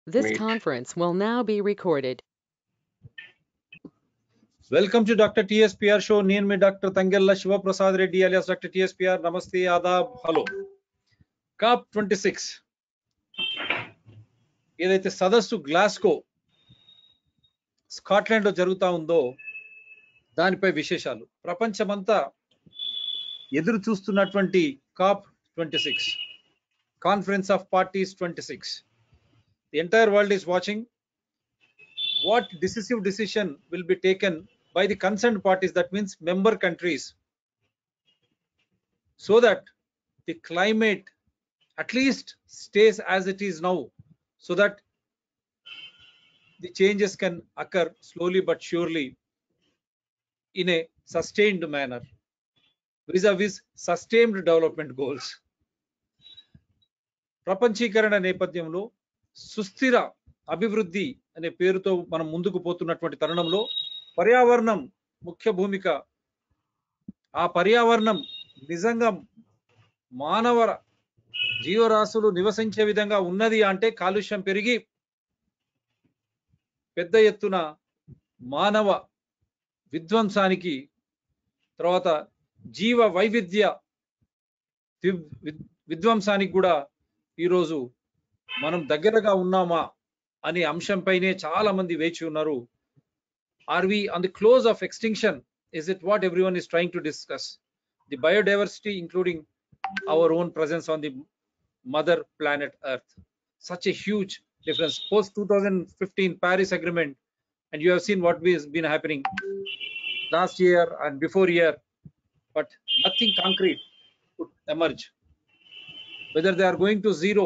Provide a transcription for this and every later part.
This Meet. conference will now be recorded. Welcome to doctor TSPR show నేను మీ doctor Thangella Sivaprasad Reddy alias doctor TSPR namaste adaab hello COP twenty six ఏదైతే సదస్సు Glasgow Scotland లో జరుగుతా ఉందో దానిపై విశేషాలు ప్రపంచమంతా ఎదురు చూస్తున్నటువంటి COP twenty six conference of parties twenty six the entire world is watching what decisive decision will be taken by the concerned parties that means member countries so that the climate at least stays as it is now so that the changes can occur slowly but surely in a sustained manner vis-a-vis sustained development goals ప్రపంచీకరణ నేపథ్యంలో సుస్థిర అభివృద్ధి అనే పేరుతో మనం ముందుకు పోతున్నటువంటి తరుణంలో పర్యావరణం ముఖ్య భూమిక ఆ పర్యావరణం నిజంగా మానవ జీవరాశులు నివసించే విధంగా ఉన్నది అంటే కాలుష్యం పెరిగి పెద్ద ఎత్తున మానవ విధ్వంసానికి తర్వాత జీవ వైవిధ్య వి- వి- విధ్వంసానికి కూడా ఈరోజు మనం దగ్గరగా ఉన్నామా అనే అంశంపైనే చాలా మంది వేచి ఉన్నారు are we on the close of extinction is it what every one is trying to discuss the biodiversity including our own presence on the mother planet earth such a huge difference post 2015 paris agreement and you have seen what has been happening last year and before year but nothing concrete could emerge whether they are going to zero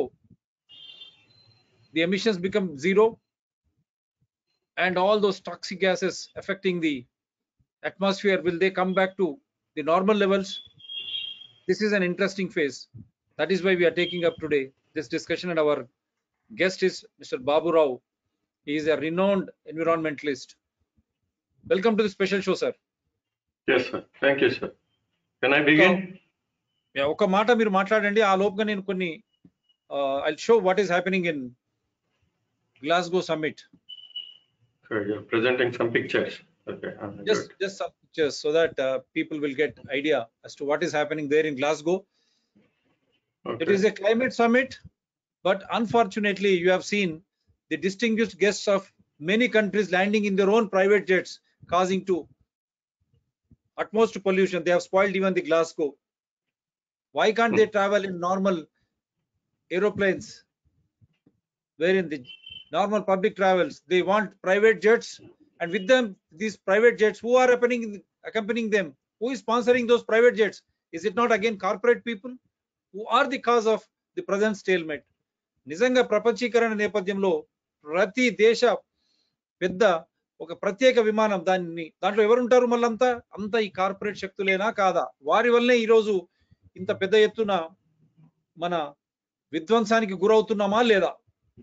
the emissions become zero and all those toxic gases affecting the atmosphere will they come back to the normal levels this is an interesting phase that is why we are taking up today this discussion and our guest is mr babu rao he is a renowned environmentalist welcome to the special show sir Yes, sir. Thank you, sir. Can I begin? Yeah, ఒక మాట మీరు మాట్లాడండి ఆ లోపుగా నేను కొన్ని I show what is happening in Glasgow summit Sure, you're presenting some pictures. Okay. uh, just good. just some pictures so that uh, people will get idea as to what is happening there in glasgow it Okay. is a climate summit but unfortunately you have seen the distinguished guests of many countries landing in their own private jets causing to utmost pollution they have spoiled even the glasgow why can't they travel in normal aeroplanes wherein the normal public travels they want private jets and with them these private jets who are accompanying accompanying them who is sponsoring those private jets is it not again corporate people who are the cause of the present stalemate నిజంగా ప్రపంచీకరణ నేపథ్యంలో ప్రతి దేశ పెద్ద ఒక ప్రత్యేక విమానం దాన్ని దాంట్లో ఎవరుంటారు మళ్ళంతా అంతా ఈ కార్పొరేట్ శక్తులేనా కాదా వారి వల్లే ఈరోజు ఇంత పెద్ద ఎత్తున మన విధ్వంసానికి గురవుతున్నామా లేదా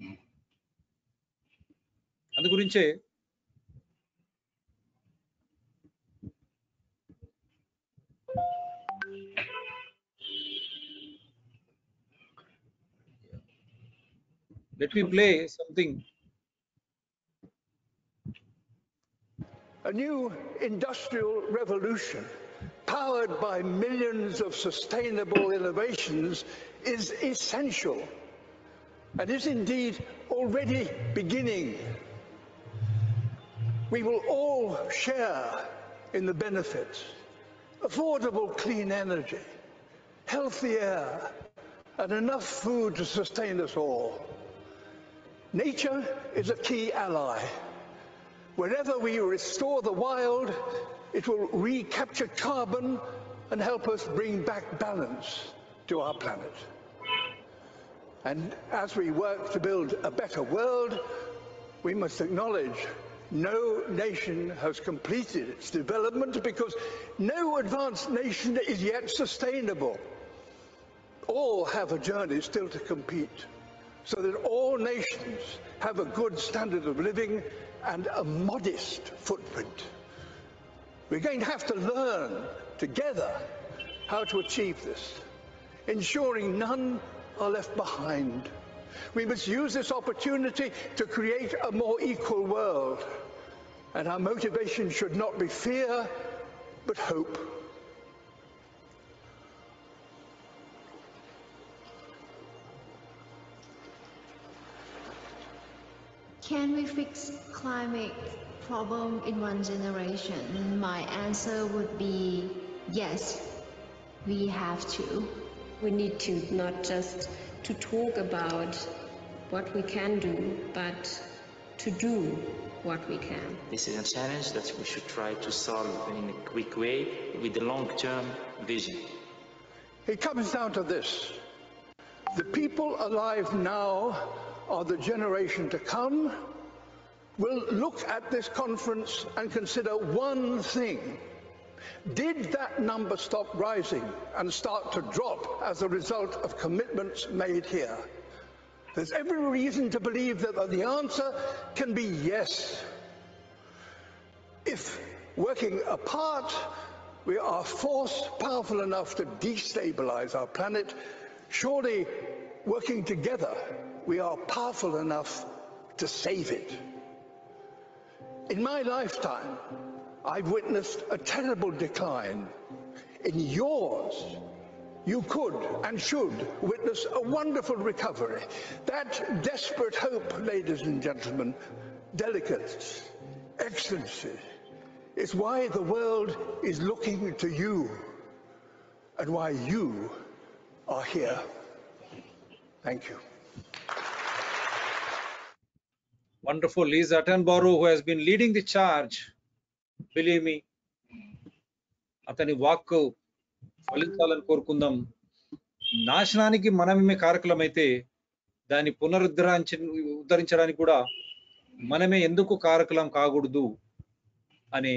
అందు గురించే let me play something A new industrial revolution powered by millions of sustainable innovations is essential and is indeed already beginning. We will all share in the benefits. Affordable clean energy, healthy air, and enough food to sustain us all. Nature is a key ally. Wherever we restore the wild, it will recapture carbon and help us bring back balance to our planet. And as we work to build a better world, we must acknowledge no nation has completed its development because no advanced nation is yet sustainable. All have a journey still to compete so that all nations have a good standard of living and a modest footprint. We're going to have to learn together how to achieve this, ensuring none are left behind We must use this opportunity to create a more equal world. And our motivation should not be fear, but hope. Can we fix climate problem in one generation? My answer would be yes, we have to. We need to not just to talk about what we can do, but to do what we can. This is a challenge that we should try to solve in a quick way with a long-term vision. It comes down to this. The people alive now or the generation to come will look at this conference and consider one thing. Did that number stop rising and start to drop as a result of commitments made here? There's every reason to believe that the answer can be yes. If working apart, we are force powerful enough to destabilize our planet, surely working together, we are powerful enough to save it. In my lifetime, I've witnessed a terrible decline. In yours, you could and should witness a wonderful recovery. That desperate hope, ladies and gentlemen, delegates, excellencies, is why the world is looking to you and why you are here. Thank you. wonderful Liz Attenborough who has been leading the charge. Believe me, అతని వాక్ ఫలించాలని కోరుకుందాం నాశనానికి మనమే కారకులమైతే దాన్ని పునరుద్ధరించ ఉద్ధరించడానికి కూడా మనమే ఎందుకు కారకులం కాకూడదు అనే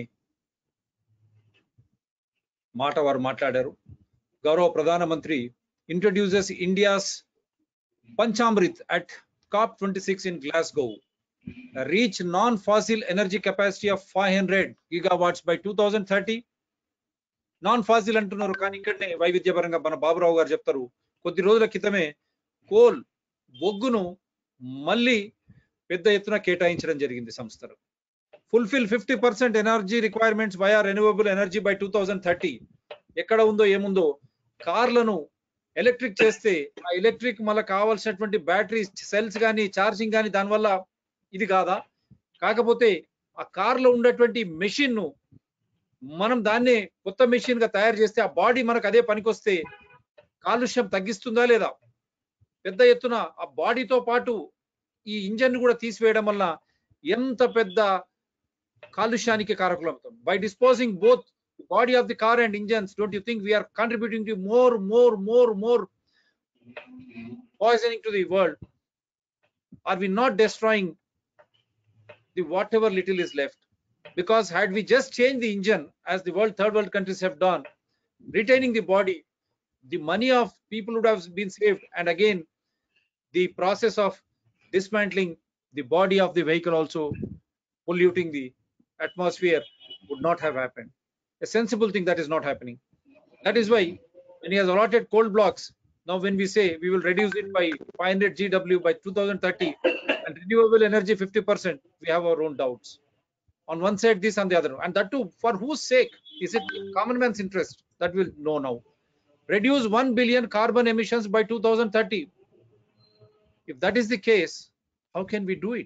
మాట వారు మాట్లాడారు గౌరవ ప్రధానమంత్రి introduces India's Panchamrit at COP twenty six in Glasgow reach non-fossil energy capacity of 500 gigawatts by 2030 non fossil అంటున్నారు కానీ ఇక్కడనే వైవిధ్యపరంగా మన బాబురావు గారు చెప్తారు కొద్ది రోజుల క్రితమే కోల్ బొగ్గును మళ్ళీ పెద్ద ఎత్తున కేటాయించడం జరిగింది సంస్థలు fulfil fifty percent energy requirements via renewable energy by two thousand thirty ఎక్కడ ఉందో ఏముందో కార్లను ఎలక్ట్రిక్ చేస్తే ఆ ఎలక్ట్రిక్ మళ్ళీ కావాల్సినటువంటి బ్యాటరీ సెల్స్ కానీ ఛార్జింగ్ కానీ దానివల్ల ఇది కాదా కాకపోతే ఆ కార్లో ఉండేటువంటి మెషిన్ ను మనం దాన్ని కొత్త మెషిన్ గా తయారు చేస్తే ఆ బాడీ మనకు అదే పనికొస్తే కాలుష్యం తగ్గిస్తుందా లేదా పెద్ద ఎత్తున ఆ బాడీతో పాటు ఈ ఇంజన్ కూడా తీసివేయడం వల్ల ఎంత పెద్ద కాలుష్యానికి కారకులవుతాం by disposing both body of the car and engines don't you think we are contributing to more more more more poisoning to the world are we not destroying the whatever little is left because had we just changed the engine as the world third world countries have done retaining the body the money of people would have been saved and again the process of dismantling the body of the vehicle also polluting the atmosphere would not have happened a sensible thing that is not happening that is why when he has allotted coal blocks now when we say we will reduce it by 500 gw by 2030 and renewable energy 50 percent we have our own doubts on one side this on the other and that too for whose sake is it in common man's interest that will know now reduce 1 billion carbon emissions by 2030 if that is the case how can we do it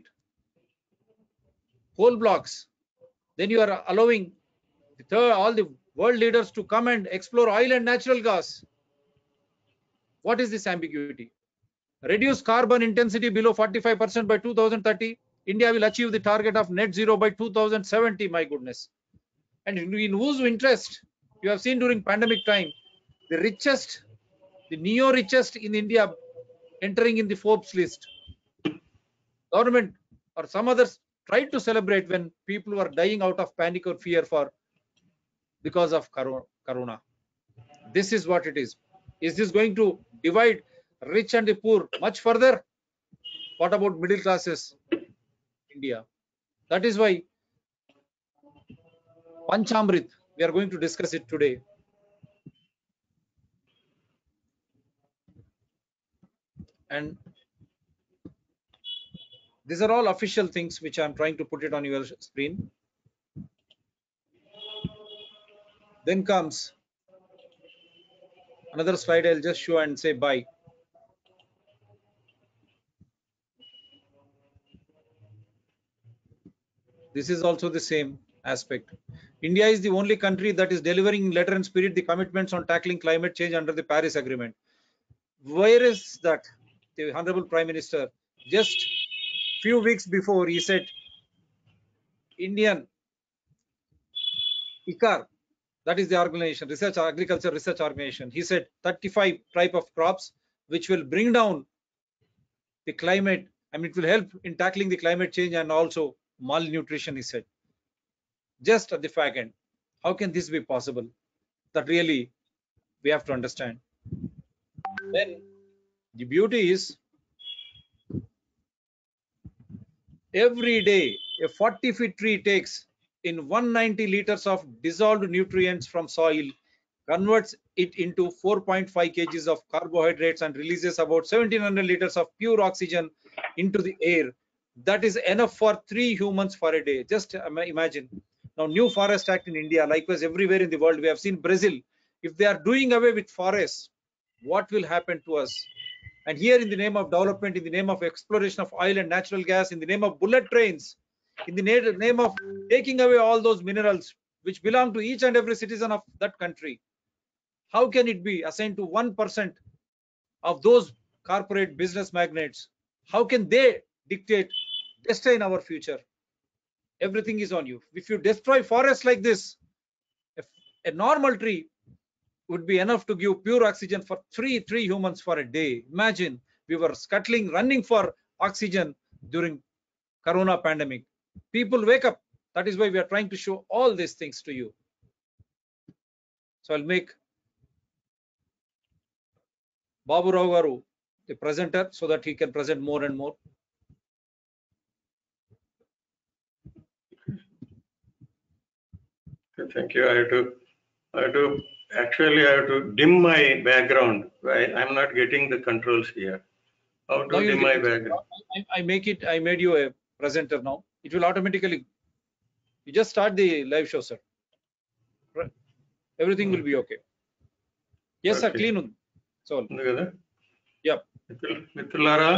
coal blocks then you are allowing the third, all the world leaders to come and explore oil and natural gas what is this ambiguity reduce carbon intensity below 45% by 2030 india will achieve the target of net zero by 2070 my goodness and in, in whose interest you have seen during pandemic time the richest the neo richest in india entering in the forbes list government or some others tried to celebrate when people were dying out of panic or fear for because of coro- corona this is what it is is this going to divide rich and the poor much further what about middle classes india that is why panchamrit we are going to discuss it today and These are all official things which I'm trying to put it on your screen. Then comes another slide I'll just show and say bye. This is also the same aspect. India is the only country that is delivering in letter and spirit the commitments on tackling climate change under the Paris Agreement. Where is that? The Honorable Prime Minister just few weeks before he said Indian ICAR, that is the organization, Research Agriculture Research Organization. He said 35 type of crops which will bring down the climate. I mean, it will help in tackling the climate change and also malnutrition. He said, just at the fag end, how can this be possible? That really we have to understand. Then the beauty is every day a 40 feet tree takes in 190 liters of dissolved nutrients from soil converts it into 4.5 kgs of carbohydrates and releases about 1700 liters of pure oxygen into the air that is enough for three humans for a day just ima- imagine now new forest act in india likewise everywhere in the world we have seen brazil if they are doing away with forests what will happen to us and here in the name of development in the name of exploration of oil and natural gas in the name of bullet trains in the na- name of taking away all those minerals which belong to each and every citizen of that country how can it be assigned to 1% of those corporate business magnates how can they dictate destine our future everything is on you if you destroy forests like this if a normal tree would be enough to give pure oxygen for three three humans for a day imagine we were scuttling running for oxygen during corona pandemic people wake up that is why we are trying to show all these things to you so i'll make babu rao garu the presenter so that he can present more and more Okay, Thank you. I have to, I have to, actually, I have to dim my background. I, I'm not getting the controls here. How Now to you'll dim my get- background? I, I make it i made you a presenter now it will automatically you just start the live show sir Right. everything will be okay yes sir Okay. clean ఉంది so ఉంది కదా Yep. మిత్రులు- మిత్రులారా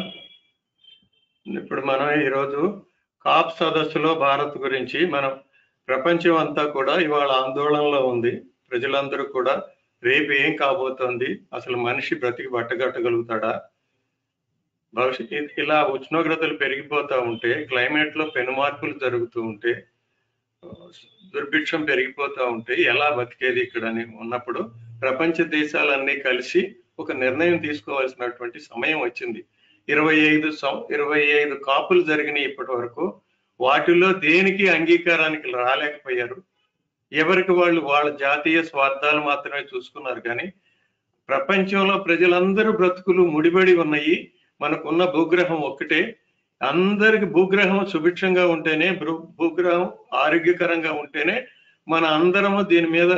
ఇప్పుడు మనం ఈరోజు cap సదస్సులో భారత్ గురించి మనం ప్రపంచం అంతా కూడా ఇవాళ ఆందోళనలో ఉంది ప్రజలందరూ కూడా రేపు ఏం కాబోతోంది అసలు మనిషి బ్రతికి బట్టగట్టగలుగుతాడా భవిష్యత్ ఇ- ఇలా ఉష్ణోగ్రతలు పెరిగిపోతా ఉంటే క్లైమేట్ లో పెను మార్పులు జరుగుతూ ఉంటే ఆ, దుర్భిక్షం పెరిగిపోతా ఉంటే ఎలా బతికేది ఇక్కడ అని ఉన్నప్పుడు ప్రపంచ దేశాలన్నీ కలిసి ఒక నిర్ణయం తీసుకోవాల్సినటువంటి సమయం వచ్చింది ఇరవై ఐదు సం- ఇరవై ఐదు కాపులు జరిగినాయి ఇప్పటి వరకు వాటిలో దేనికి అంగీకారానికి రాలేకపోయారు ఎవరికి వాళ్ళు వాళ్ళ జాతీయ స్వార్థాలు మాత్రమే చూసుకున్నారు కానీ ప్రపంచంలో ప్రజలందరూ బ్రతుకులు ముడిపడి ఉన్నాయి మనకున్న భూగ్రహం ఒక్కటే అందరికి భూగ్రహం సుభిక్షంగా ఉంటేనే భూ- భూగ్రహం ఆరోగ్యకరంగా ఉంటేనే మన అందరము దీని మీద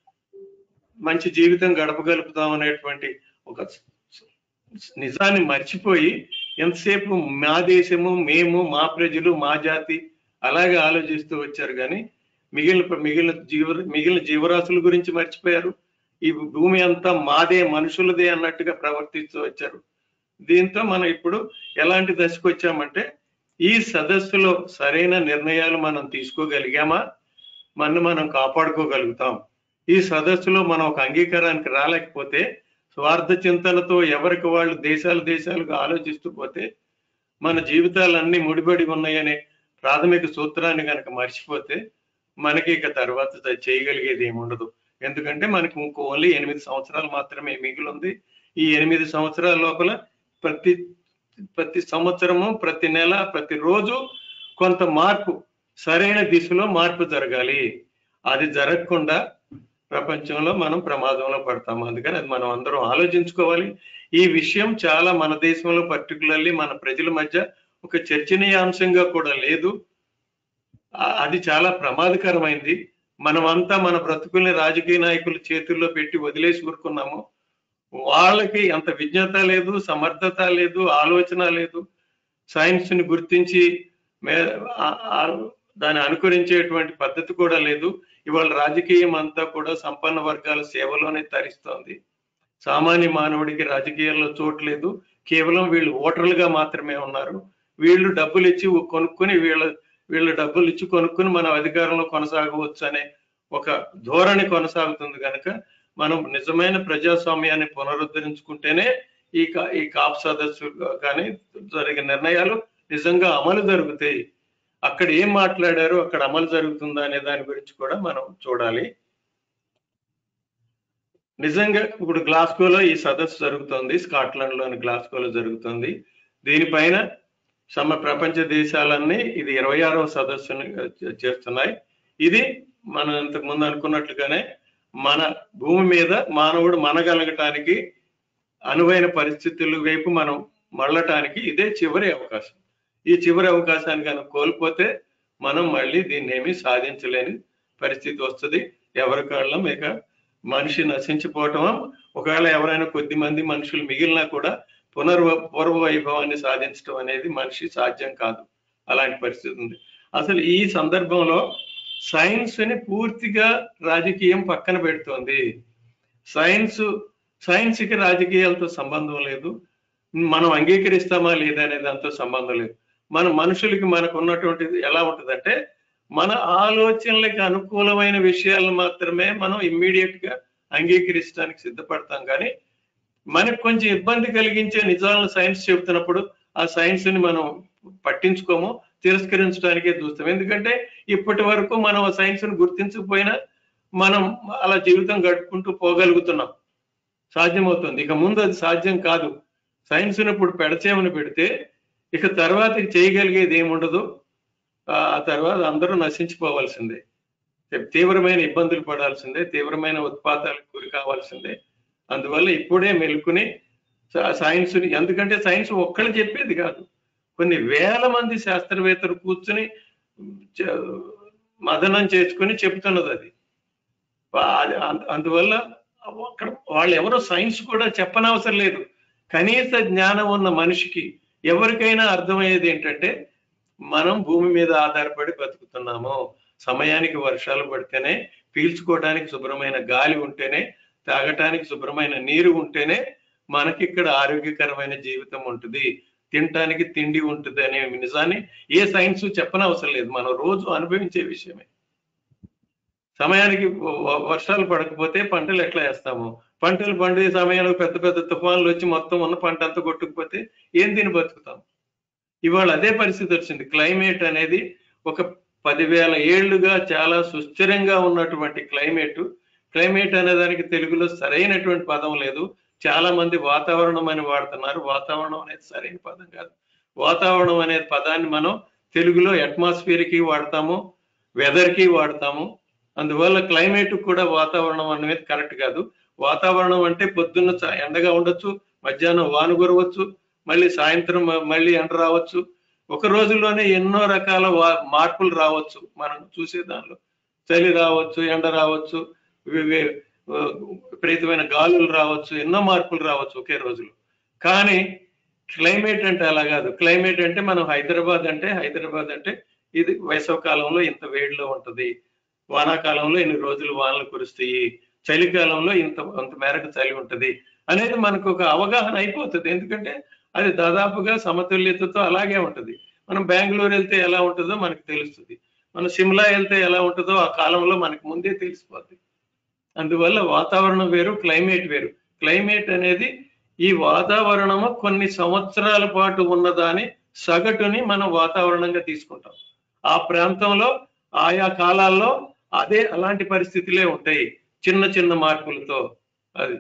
మంచి జీవితం గడపగలుగుతాం అనేటువంటి ఒక నిజాన్ని మర్చిపోయి ఎంతసేపు మా దేశము మేము మా ప్రజలు మా జాతి అలాగే ఆలోచిస్తూ వచ్చారు కానీ మిగిలిన మిగిలిన జీవ మిగిలిన జీవరాశుల గురించి మర్చిపోయారు ఈ భూమి అంతా మాదే మనుషులదే అన్నట్టుగా ప్రవర్తిస్తూ వచ్చారు దీంతో మనం ఇప్పుడు ఎలాంటి దశకు వచ్చామంటే ఈ సదస్సులో సరైన నిర్ణయాలు మనం తీసుకోగలిగామా మన మనం కాపాడుకోగలుగుతాం ఈ సదస్సులో మనం ఒక అంగీకారానికి రాలేకపోతే స్వార్థ చింతనతో ఎవరికి వాళ్ళు దేశాలు దేశాలుగా ఆలోచిస్తూ పోతే మన జీవితాలన్నీ ముడిపడి ఉన్నాయనే ప్రాథమిక సూత్రాన్ని కనుక మర్చిపోతే మనకి ఇక తర్వాత ద- చేయగలిగేది ఏమి ఉండదు ఎందుకంటే మనకి ఇంకో ఓన్లీ ఎనిమిది సంవత్సరాలు మాత్రమే మిగిలి ఉంది ఈ ఎనిమిది సంవత్సరాల లోపల ప్రతి ప్రతి సంవత్సరము ప్రతి నెల ప్రతి రోజు కొంత మార్పు సరైన దిశలో మార్పు జరగాలి అది జరగకుండా ప్రపంచంలో మనం ప్రమాదంలో పడతాము అందుకని అది మనం అందరం ఆలోచించుకోవాలి ఈ విషయం చాలా మన దేశంలో పర్టికులర్లీ మన ప్రజల మధ్య ఒక చర్చనీయాంశంగా కూడా లేదు ఆ- అది చాలా ప్రమాదకరమైంది మనమంతా మన బ్రతుకుల్ని రాజకీయ నాయకుల చేతుల్లో పెట్టి వదిలేసి ఊరుకున్నాము వాళ్ళకి అంత విజ్ఞత లేదు సమర్థత లేదు ఆలోచన లేదు సైన్స్ ని గుర్తించి మే- ఆ- ఆ- దాన్ని అనుకరించేటువంటి పద్ధతి కూడా లేదు ఇవాళ రాజకీయం అంతా కూడా సంపన్న వర్గాల సేవలోనే తరిస్తోంది సామాన్య మానవుడికి రాజకీయాల్లో చోటు లేదు కేవలం వీళ్ళు ఓటర్లుగా మాత్రమే ఉన్నారు వీళ్ళు డబ్బులు ఇచ్చి కొనుక్కొని వీళ్ళ వీళ్ళ డబ్బులు ఇచ్చి కొనుక్కొని మనం అధికారంలో కొనసాగవచ్చు అనే ఒక ధోరణి కొనసాగుతుంది కనుక మనం నిజమైన ప్రజాస్వామ్యాన్ని పునరుద్ధరించుకుంటేనే ఈ కా- ఈ కాప్ సదస్సు కానీ జరిగే నిర్ణయాలు నిజంగా అమలు జరుగుతాయి అక్కడ ఏం మాట్లాడారో అక్కడ అమలు జరుగుతుందా అనే దాని గురించి కూడా మనం చూడాలి నిజంగా ఇప్పుడు గ్లాస్గోలో ఈ సదస్సు జరుగుతుంది స్కాట్లాండ్ లోని గ్లాస్గోలో జరుగుతుంది దీనిపైన సమ ప్రపంచ దేశాలన్నీ ఇది ఇరవై ఆరవ సదస్సుని చే- చేస్తున్నాయి ఇది మనం ఇంతకు ముందు అనుకున్నట్లుగానే మన భూమి మీద మానవుడు మనగలగటానికి అనువైన పరిస్థితుల వైపు మనం మళ్ళటానికి ఇదే చివరి అవకాశం ఈ చివరి అవకాశాన్ని కనుక కోల్పోతే మనం మళ్ళీ దీన్ని ఏమీ సాధించలేని పరిస్థితి వస్తుంది ఎవరి కాళ్ళం ఇక మనిషి నశించిపోవటం ఒకవేళ ఎవరైనా కొద్ది మంది మనుషులు మిగిలినా కూడా పునర్వ పూర్వ వైభవాన్ని సాధించడం అనేది మనిషి సాధ్యం కాదు అలాంటి పరిస్థితి ఉంది అసలు ఈ సందర్భంలో సైన్స్ ని పూర్తిగా రాజకీయం పక్కన పెడుతోంది సైన్స్ సైన్స్ కి రాజకీయాలతో సంబంధం లేదు మనం అంగీకరిస్తామా లేదా అనే దాంతో సంబంధం లేదు మన మనుషులకి మనకు ఉన్నటువంటిది ఎలా ఉంటుందంటే మన ఆలోచనలకు అనుకూలమైన విషయాలను మాత్రమే మనం ఇమ్మీడియట్ గా అంగీకరించడానికి సిద్ధపడతాం కానీ మనకు కొంచెం ఇబ్బంది కలిగించే నిజాలను సైన్స్ చెబుతున్నప్పుడు ఆ సైన్స్ ని మనం పట్టించుకోము తిరస్కరించడానికే చూస్తాం ఎందుకంటే ఇప్పటి వరకు మనం ఆ సైన్స్ ని గుర్తించకపోయినా మనం అలా జీవితం గడుపుకుంటూ పోగలుగుతున్నాం సాధ్యమవుతుంది ఇక ముందు అది సాధ్యం కాదు సైన్స్ ని ఇప్పుడు పెడచేమని పెడితే ఇక తర్వాత చేయగలిగేది ఏముండదు ఆ ఆ తర్వాత అందరూ నశించిపోవాల్సిందే తీవ్రమైన ఇబ్బందులు పడాల్సిందే తీవ్రమైన ఉత్పాతాలకు గురి కావాల్సిందే అందువల్ల ఇప్పుడే మెలుకుని సైన్స్ ఎందుకంటే సైన్స్ ఒక్కళ్ళు చెప్పేది కాదు కొన్ని వేల మంది శాస్త్రవేత్తలు కూర్చుని చ- మదనం చేసుకుని చెప్తున్నది అది వా- అది అంద- అందువల్ల అక్కడ వాళ్ళు ఎవరో సైన్స్ కూడా చెప్పనవసరం లేదు కనీస జ్ఞానం ఉన్న మనిషికి ఎవరికైనా అర్థమయ్యేది ఏంటంటే మనం భూమి మీద ఆధారపడి బతుకుతున్నాము సమయానికి వర్షాలు పడితేనే పీల్చుకోవడానికి శుభ్రమైన గాలి ఉంటేనే తాగటానికి శుభ్రమైన నీరు ఉంటేనే మనకి ఇక్కడ ఆరోగ్యకరమైన జీవితం ఉంటుంది తినటానికి తిండి ఉంటుంది అనే నిజాన్ని ఏ సైన్స్ చెప్పనవసరం లేదు మనం రోజు అనుభవించే విషయమే సమయానికి వ- వ- వర్షాలు పడకపోతే పంటలు ఎట్లా వేస్తాము పంటలు పండే సమయంలో పెద్ద పెద్ద తుఫాన్లు వచ్చి మొత్తం ఉన్న పంట అంతా కొట్టుకుపోతే ఏం తిని బతుకుతాం ఇవాళ అదే పరిస్థితి వచ్చింది క్లైమేట్ అనేది ఒక పదివేల ఏళ్లుగా చాలా సుస్థిరంగా ఉన్నటువంటి క్లైమేట్ క్లైమేట్ అనే దానికి తెలుగులో సరైనటువంటి పదం లేదు చాలా మంది వాతావరణం అని వాడుతున్నారు వాతావరణం అనేది సరైన పదం కాదు వాతావరణం అనే పదాన్ని మనం తెలుగులో అట్మాస్ఫియర్ కి వాడతాము వెదర్ కి వాడతాము అందువల్ల క్లైమేట్ కూడా వాతావరణం అనేది కరెక్ట్ కాదు వాతావరణం అంటే పొద్దున్న చ- ఎండగా ఉండొచ్చు మధ్యాహ్నం వాన కురవచ్చు మళ్ళీ సాయంత్రం మ- మళ్ళీ ఎండ రావచ్చు ఒక రోజులోనే ఎన్నో రకాల వా- మార్పులు రావచ్చు మనం చూసే దానిలో చలి రావచ్చు ఎండ రావచ్చు వి- వి- ఆ, విపరీతమైన గాలులు రావచ్చు ఎన్నో మార్పులు రావచ్చు ఒకే రోజులో కానీ క్లైమేట్ అంటే అలా కాదు క్లైమేట్ అంటే మనం హైదరాబాద్ అంటే హైదరాబాద్ అంటే ఇది వేసవ కాలంలో ఇంత వేడిలో ఉంటది వానాకాలంలో ఇన్ని రోజులు వానలు కురుస్తాయి చలికాలంలో ఇంత అంత మేరకు చలి ఉంటది అనేది మనకు ఒక అవగాహన అయిపోతుంది ఎందుకంటే అది దాదాపుగా సమతుల్యతతో అలాగే ఉంటది మనం బెంగళూరు వెళ్తే ఎలా ఉంటుందో మనకు తెలుస్తుంది మనం సిమ్లా వెళ్తే ఎలా ఉంటుందో ఆ కాలంలో మనకు ముందే తెలిసిపోద్ది అందువల్ల వాతావరణం వేరు క్లైమేట్ వేరు క్లైమేట్ అనేది ఈ వాతావరణము కొన్ని సంవత్సరాల పాటు ఉన్నదాని సగటుని మనం వాతావరణంగా తీసుకుంటాం ఆ ప్రాంతంలో ఆయా కాలాల్లో అదే అలాంటి పరిస్థితులే ఉంటాయి చిన్న చిన్న మార్పులతో అది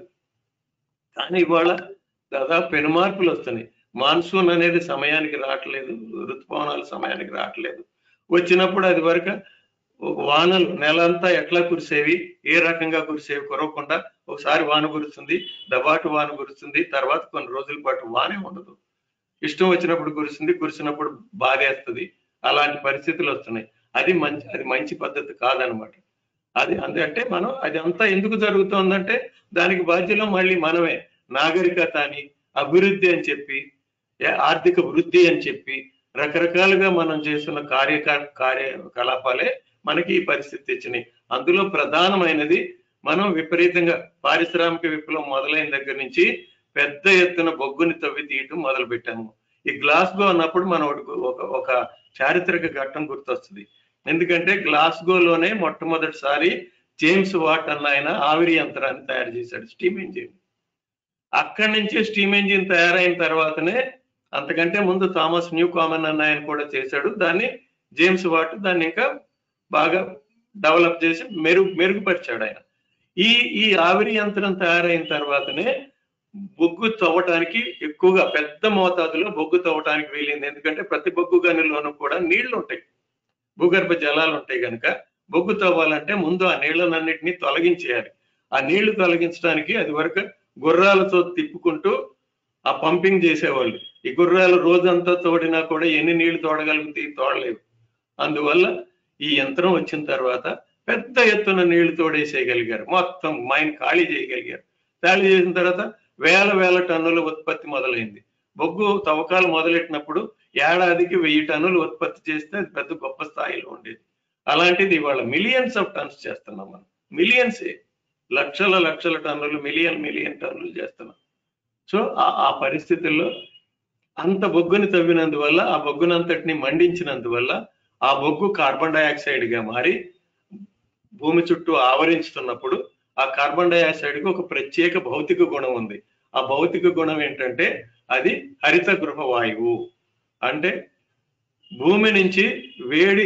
కానీ ఇవాళ దాదాపు పెను మార్పులు వస్తున్నాయి మాన్సూన్ అనేది సమయానికి రావట్లేదు ఋతుపవనాలు సమయానికి రావట్లేదు వచ్చినప్పుడు అది వరకు వానలు నెలంతా ఎట్లా కురిసేవి ఏ రకంగా కురిసేవి కురవకుండా ఒకసారి వాన కురుస్తుంది దబాటు వాన కురుస్తుంది తర్వాత కొన్ని రోజుల పాటు వానే ఉండదు ఇష్టం వచ్చినప్పుడు కురుస్తుంది కురిసినప్పుడు బాధేస్తుంది అలాంటి పరిస్థితులు వస్తున్నాయి అది మంచి అది మంచి పద్ధతి కాదనమాట అది అందుకంటే మనం అది అంతా ఎందుకు జరుగుతోందంటే దానికి బాధ్యలో మళ్ళీ మనమే నాగరికత అని అభివృద్ధి అని చెప్పి ఏ- ఆర్థిక వృద్ధి అని చెప్పి రకరకాలుగా మనం చేస్తున్న కార్య కార్యకలాపాలే మనకి ఈ పరిస్థితి తెచ్చినాయి అందులో ప్రధానమైనది మనం విపరీతంగా పారిశ్రామిక విప్లవం మొదలైన దగ్గర నుంచి పెద్ద ఎత్తున బొగ్గుని తవ్వి తీయటం మొదలు పెట్టాము ఈ గ్లాస్గో అన్నప్పుడు మనం ఒకటి- ఒక ఒక చారిత్రక ఘట్టం గుర్తొస్తుంది ఎందుకంటే గ్లాస్గోలోనే మొట్టమొదటిసారి జేమ్స్ వాట్ అన్న ఆయన ఆవిరి యంత్రాన్ని తయారు చేశాడు స్టీమ్ ఇంజిన్ అక్కడి నుంచి స్టీమ్ ఇంజిన్ తయారైన తర్వాతనే అంతకంటే ముందు థామస్ న్యూ కామన్ అన్న ఆయన కూడా చేశాడు దాన్ని జేమ్స్ వాట్ దాన్ని ఇంకా బాగా డెవలప్ చేసి మెరుగు మెరుగుపరిచాడు ఆయన ఈ ఈ ఆవిరి యంత్రం తయారైన తర్వాతనే బొగ్గు తవ్వటానికి ఎక్కువగా పెద్ద మోతాదులో బొగ్గు తవ్వటానికి వీలైంది ఎందుకంటే ప్రతి బొగ్గు గనిలోనూ కూడా నీళ్లు ఉంటాయి భూగర్భ జలాలు ఉంటాయి కనుక బొగ్గు తవ్వాలంటే ముందు ఆ నీళ్లనన్నిటినీ తొలగించేయాలి ఆ నీళ్లు తొలగించడానికి అది వరకు గుర్రాలతో తిప్పుకుంటూ ఆ పంపింగ్ చేసేవాళ్ళు ఈ గుర్రాలు రోజంతా తోడినా కూడా ఎన్ని నీళ్లు తోడగలుగుతాయి తోడలేవు అందువల్ల ఈ యంత్రం వచ్చిన తర్వాత పెద్ద ఎత్తున నీళ్లు తోడేసేయగలిగారు మొత్తం మైన్ ఖాళీ చేయగలిగారు ఖాళీ చేసిన తర్వాత వేల వేల టన్నుల ఉత్పత్తి మొదలైంది బొగ్గు తవ్వకాలు మొదలెట్టినప్పుడు ఏడాదికి వెయ్యి టన్నులు ఉత్పత్తి చేస్తే అది పెద్ద గొప్ప స్థాయిలో ఉండేది అలాంటిది ఇవాళ మిలియన్స్ ఆఫ్ టన్స్ చేస్తున్నాం మనం మిలియన్సే లక్షల లక్షల టన్నులు మిలియన్ మిలియన్ టన్నులు చేస్తున్నాం సో ఆ ఆ పరిస్థితుల్లో అంత బొగ్గుని తవ్వినందువల్ల ఆ బొగ్గునంతటిని మండించినందువల్ల ఆ బొగ్గు కార్బన్ డైఆక్సైడ్ గా మారి భూమి చుట్టూ ఆవరించుతున్నప్పుడు ఆ కార్బన్ డైఆక్సైడ్ కి ఒక ప్రత్యేక భౌతిక గుణం ఉంది ఆ భౌతిక గుణం ఏంటంటే అది హరిత గృహ వాయువు అంటే భూమి నుంచి వేడి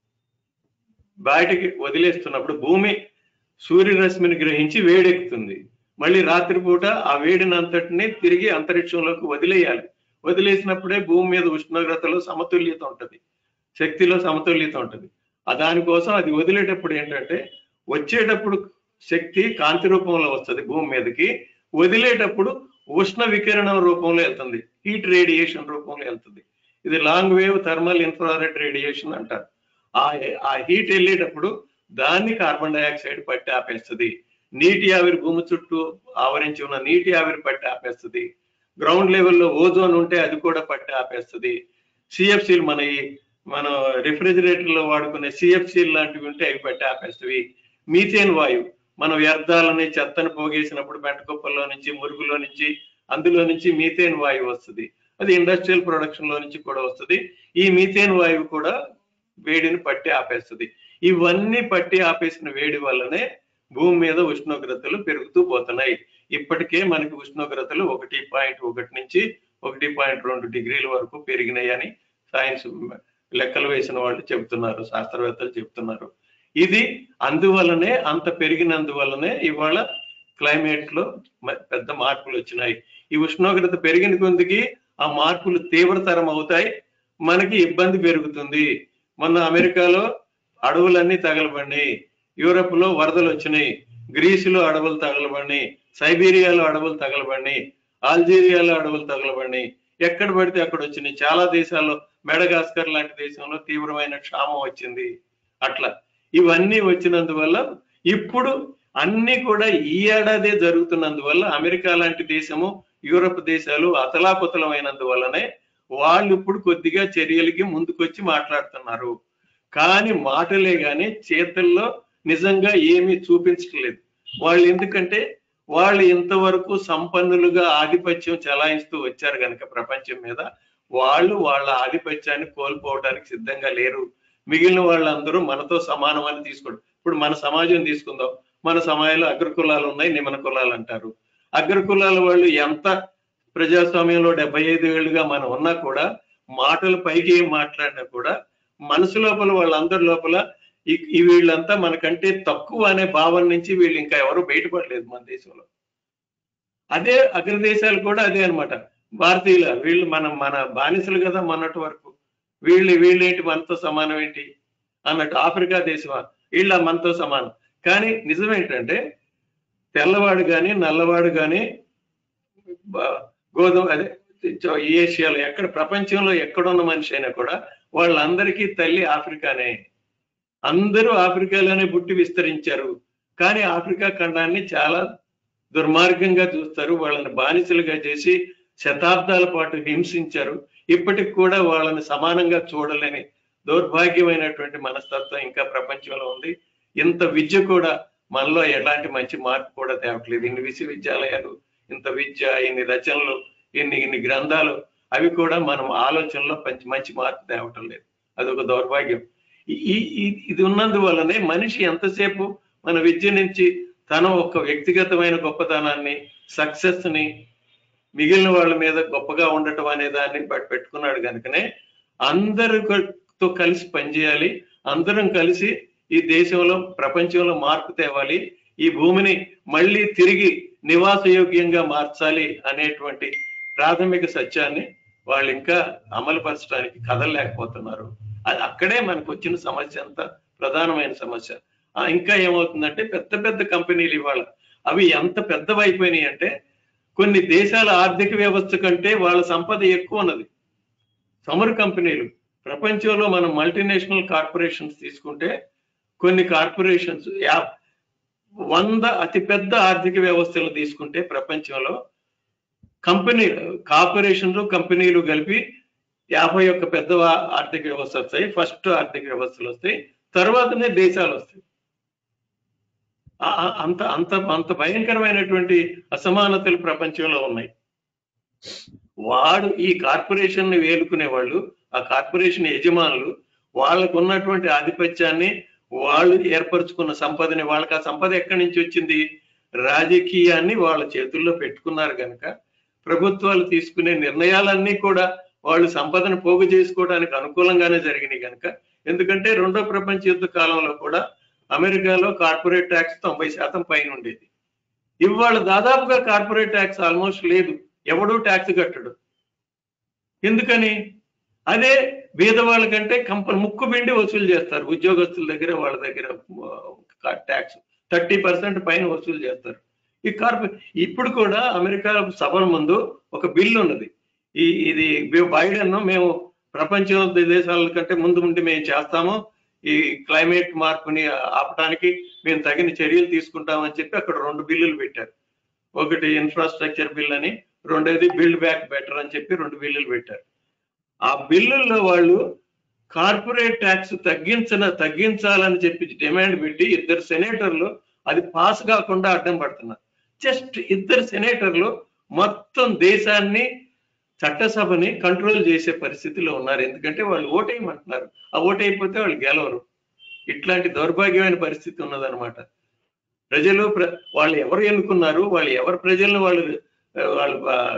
బయటికి వదిలేస్తున్నప్పుడు భూమి సూర్యరశ్మిని గ్రహించి వేడెక్కుతుంది మళ్ళీ రాత్రిపూట ఆ వేడిని అంతటిని తిరిగి అంతరిక్షంలోకి వదిలేయాలి వదిలేసినప్పుడే భూమి మీద ఉష్ణోగ్రతలో సమతుల్యత ఉంటది శక్తిలో సమతుల్యత ఉంటది ఆ దానికోసం అది వదిలేటప్పుడు ఏంటంటే వచ్చేటప్పుడు శక్తి కాంతి రూపంలో వస్తుంది భూమి మీదకి వదిలేటప్పుడు ఉష్ణ వికిరణం రూపంలో వెళ్తుంది హీట్ రేడియేషన్ రూపంలో వెళ్తుంది ఇది long wave thermal infrared radiation అంటారు ఆ ఆ హీట్ వెళ్ళేటప్పుడు దాన్ని కార్బన్ డైఆక్సైడ్ పట్టి ఆపేస్తుంది నీటి ఆవిరి భూమి చుట్టూ ఆవరించి ఉన్న నీటి ఆవిరి పట్టి ఆపేస్తుంది గ్రౌండ్ లెవెల్లో ఓజోన్ ఉంటే అది కూడా పట్టి ఆపేస్తుంది సిఎఫ్సీలు మన ఈ మనం రిఫ్రిజిరేటర్ లో వాడుకునే సిఎఫ్సీలు లాంటివి ఉంటే అవి పట్టి ఆపేస్తవి మీథేన్ వాయువు మనం వ్యర్థాలని చెత్తను పోగేసినప్పుడు బెంటకుప్పల్లో నుంచి మురుగులో నుంచి అందులో నుంచి మీథేన్ వాయువు వస్తుంది అది ఇండస్ట్రియల్ ప్రొడక్షన్ లో నుంచి కూడా వస్తుంది ఈ మీథేన్ వాయువు కూడా వేడిని పట్టి ఆపేస్తుంది ఇవన్నీ పట్టి ఆపేసిన వేడి వల్లనే భూమి మీద ఉష్ణోగ్రతలు పెరుగుతూ పోతున్నాయి ఇప్పటికే మనకి ఉష్ణోగ్రతలు ఒకటి పాయింట్ ఒకటి నుంచి ఒకటి పాయింట్ రెండు డిగ్రీల వరకు పెరిగినాయని సైన్స్ లెక్కలు వేసిన వాళ్ళు చెబుతున్నారు శాస్త్రవేత్తలు చెబుతున్నారు ఇది అందువలనే అంత పెరిగినందువలనే ఇవాళ క్లైమేట్ లో మ- పెద్ద మార్పులు వచ్చినాయి ఈ ఉష్ణోగ్రత పెరిగిన కొద్దికి ఆ మార్పులు తీవ్రతరం అవుతాయి మనకి ఇబ్బంది పెరుగుతుంది మొన్న అమెరికాలో అడవులన్నీ తగలబడినాయి యూరప్ లో వరదలు వచ్చినాయి గ్రీసులో అడవులు తగలబడినాయి సైబీరియాలో అడవులు తగలబడినాయి ఆల్జీరియాలో అడవులు తగలబడినాయి ఎక్కడ పడితే అక్కడ వచ్చినాయి చాలా దేశాల్లో మెడగాస్కర్ లాంటి దేశంలో తీవ్రమైన క్షామం వచ్చింది అట్లా ఇవన్నీ వచ్చినందువల్ల ఇప్పుడు అన్ని కూడా ఈ ఏడాదే జరుగుతున్నందువల్ల అమెరికా లాంటి దేశము యూరప్ దేశాలు అతలాకుతలమైనందువల్లనే వాళ్ళు ఇప్పుడు కొద్దిగా చర్యలకి ముందుకొచ్చి మాట్లాడుతున్నారు కానీ మాటలే గాని చేతుల్లో నిజంగా ఏమీ చూపించట్లేదు వాళ్ళు ఎందుకంటే వాళ్ళు ఇంతవరకు సంపన్నులుగా ఆధిపత్యం చెలాయిస్తూ వచ్చారు కనుక ప్రపంచం మీద వాళ్ళు వాళ్ళ ఆధిపత్యాన్ని కోల్పోవడానికి సిద్ధంగా లేరు మిగిలిన వాళ్ళందరూ మనతో సమానం అని తీసుకోండి ఇప్పుడు మన సమాజం తీసుకుందాం మన సమాజంలో అగ్రకులాలు ఉన్నాయి నిమన కులాలు అంటారు అగ్రకులాల వాళ్ళు ఎంత ప్రజాస్వామ్యంలో డెబ్బై ఐదు ఏళ్ళుగా మనం ఉన్నా కూడా మాటలు పైకి ఏం మాట్లాడినా కూడా మనసు లోపల వాళ్ళందరి లోపల ఈ- ఈ వీళ్ళంతా మనకంటే తక్కువ అనే భావన నుంచి వీళ్ళు ఇంకా ఎవరు బయటపడలేదు మన దేశంలో అదే అగ్రదేశాలు కూడా అదే అన్నమాట భారతీయుల వీళ్ళు మన మన బానిసలు కదా మొన్నటి వరకు వీళ్ళు వీళ్ళేంటి మనతో సమానం ఏంటి అన్నట్టు ఆఫ్రికా దేశమా వీళ్ళ మనతో సమానం కానీ నిజం ఏంటంటే తెల్లవాడు కానీ నల్లవాడు కానీ గోధుమ అదే చ- ఏషియాలో ఎక్కడ ప్రపంచంలో ఎక్కడున్న మనిషి అయినా కూడా వాళ్ళందరికీ తల్లి ఆఫ్రికానే అందరూ ఆఫ్రికాలోనే పుట్టి విస్తరించారు కానీ ఆఫ్రికా ఖండాన్ని చాలా దుర్మార్గంగా చూస్తారు వాళ్ళని బానిసలుగా చేసి శతాబ్దాల పాటు హింసించారు ఇప్పటికి కూడా వాళ్ళని సమానంగా చూడలేని దౌర్భాగ్యమైనటువంటి మనస్తత్వం ఇంకా ప్రపంచంలో ఉంది ఇంత విద్య కూడా మనలో ఎలాంటి మంచి మార్పు కూడా తేవట్లేదు ఇన్ని విశ్వవిద్యాలయాలు ఇంత విద్య ఇన్ని రచనలు ఇన్ని ఇన్ని గ్రంథాలు అవి కూడా మనం ఆలోచనలో మంచి మంచి మార్పు తేవటం లేదు అదొక దౌర్భాగ్యం ఈ- ఈ- ఈ- ఇది ఉన్నందువల్లనే మనిషి ఎంతసేపు మన విద్య నుంచి తన ఒక వ్యక్తిగతమైన గొప్పతనాన్ని సక్సెస్ ని మిగిలిన వాళ్ళ మీద గొప్పగా ఉండటం అనే దాన్ని బట్ పెట్టుకున్నాడు కనుకనే అందరితో కలిసి పనిచేయాలి అందరం కలిసి ఈ దేశంలో ప్రపంచంలో మార్పు తేవాలి ఈ భూమిని మళ్ళీ తిరిగి నివాసయోగ్యంగా మార్చాలి అనేటువంటి ప్రాథమిక సత్యాన్ని వాళ్ళు ఇంకా అమలు పరచడానికి కదలలేకపోతున్నారు అది అక్కడే మనకు వచ్చిన సమస్య అంత ప్రధానమైన సమస్య ఆ, ఇంకా ఏమవుతుందంటే పెద్ద పెద్ద కంపెనీలు ఇవాళ అవి ఎంత పెద్దవైపోయినాయి అంటే కొన్ని దేశాల ఆర్థిక వ్యవస్థ కంటే వాళ్ళ సంపద ఎక్కువ ఉన్నది చమురు కంపెనీలు ప్రపంచంలో మనం మల్టీనేషనల్ కార్పొరేషన్స్ తీసుకుంటే కొన్ని కార్పొరేషన్స్ యా వంద అతిపెద్ద ఆర్థిక వ్యవస్థలు తీసుకుంటే ప్రపంచంలో కంపెనీ కార్పొరేషన్లు కంపెనీలు కలిపి యాభై ఒక్క పెద్ద ఆర్థిక వ్యవస్థ వస్తాయి ఫస్ట్ ఆర్థిక వ్యవస్థలు వస్తాయి తర్వాతనే దేశాలు వస్తాయి ఆ- ఆ- అంత అంత అంత భయంకరమైనటువంటి అసమానతలు ప్రపంచంలో ఉన్నాయి వాడు ఈ కార్పొరేషన్ ని వేలుకునే వాళ్ళు ఆ కార్పొరేషన్ యజమానులు వాళ్ళకు ఉన్నటువంటి ఆధిపత్యాన్ని వాళ్ళు ఏర్పరచుకున్న సంపదని వాళ్ళకి ఆ సంపద ఎక్కడి నుంచి వచ్చింది రాజకీయాన్ని వాళ్ళ చేతుల్లో పెట్టుకున్నారు కనుక ప్రభుత్వాలు తీసుకునే నిర్ణయాలన్నీ కూడా వాళ్ళు సంపదను పోగు చేసుకోవడానికి అనుకూలంగానే జరిగినాయి కనుక ఎందుకంటే రెండో ప్రపంచ యుద్ధ కాలంలో కూడా అమెరికాలో కార్పొరేట్ ట్యాక్స్ తొంభై శాతం పైన ఉండేది ఇవాళ దాదాపుగా కార్పొరేట్ ట్యాక్స్ ఆల్మోస్ట్ లేదు ఎవడూ ట్యాక్స్ కట్టడు ఎందుకని అదే బీద వాళ్ళకంటే కంపెనీ ముక్కు పిండి వసూలు చేస్తారు ఉద్యోగస్తుల దగ్గర వాళ్ళ దగ్గర ట్యాక్స్ థర్టీ పర్సెంట్ పైన వసూలు చేస్తారు ఈ కార్పొ ఇప్పుడు కూడా అమెరికా సభల ముందు ఒక బిల్లు ఉన్నది ఈ ఇది బైడెన్ మేము ప్రపంచం దేశాల కంటే ముందు ఉండి మేము చేస్తాము ఈ క్లైమేట్ మార్పుని ఆపడానికి మేము తగిన చర్యలు తీసుకుంటామని చెప్పి అక్కడ రెండు బిల్లులు పెట్టారు ఒకటి ఇన్ఫ్రాస్ట్రక్చర్ బిల్ అని రెండోది బిల్డ్ బ్యాక్ బెటర్ అని చెప్పి రెండు బిల్లులు పెట్టారు ఆ బిల్లుల్లో వాళ్ళు కార్పొరేట్ ట్యాక్స్ తగ్గించిన తగ్గించాలని చెప్పి డిమాండ్ పెట్టి ఇద్దరు సెనేటర్లు అది పాస్ కాకుండా అడ్డం పడుతున్నారు జస్ట్ ఇద్దరు సెనేటర్లు మొత్తం దేశాన్ని చట్టసభని కంట్రోల్ చేసే పరిస్థితిలో ఉన్నారు ఎందుకంటే వాళ్ళు ఓటేయమంటున్నారు ఆ ఓటైపోతే వాళ్ళు గెలవరు ఇట్లాంటి దౌర్భాగ్యమైన పరిస్థితి ఉన్నదన్నమాట ప్రజలు ప్ర వాళ్ళు ఎవరు ఎన్నుకున్నారు వాళ్ళు ఎవరు ప్రజలను వాళ్ళు ఆ, వాళ్ళు బా-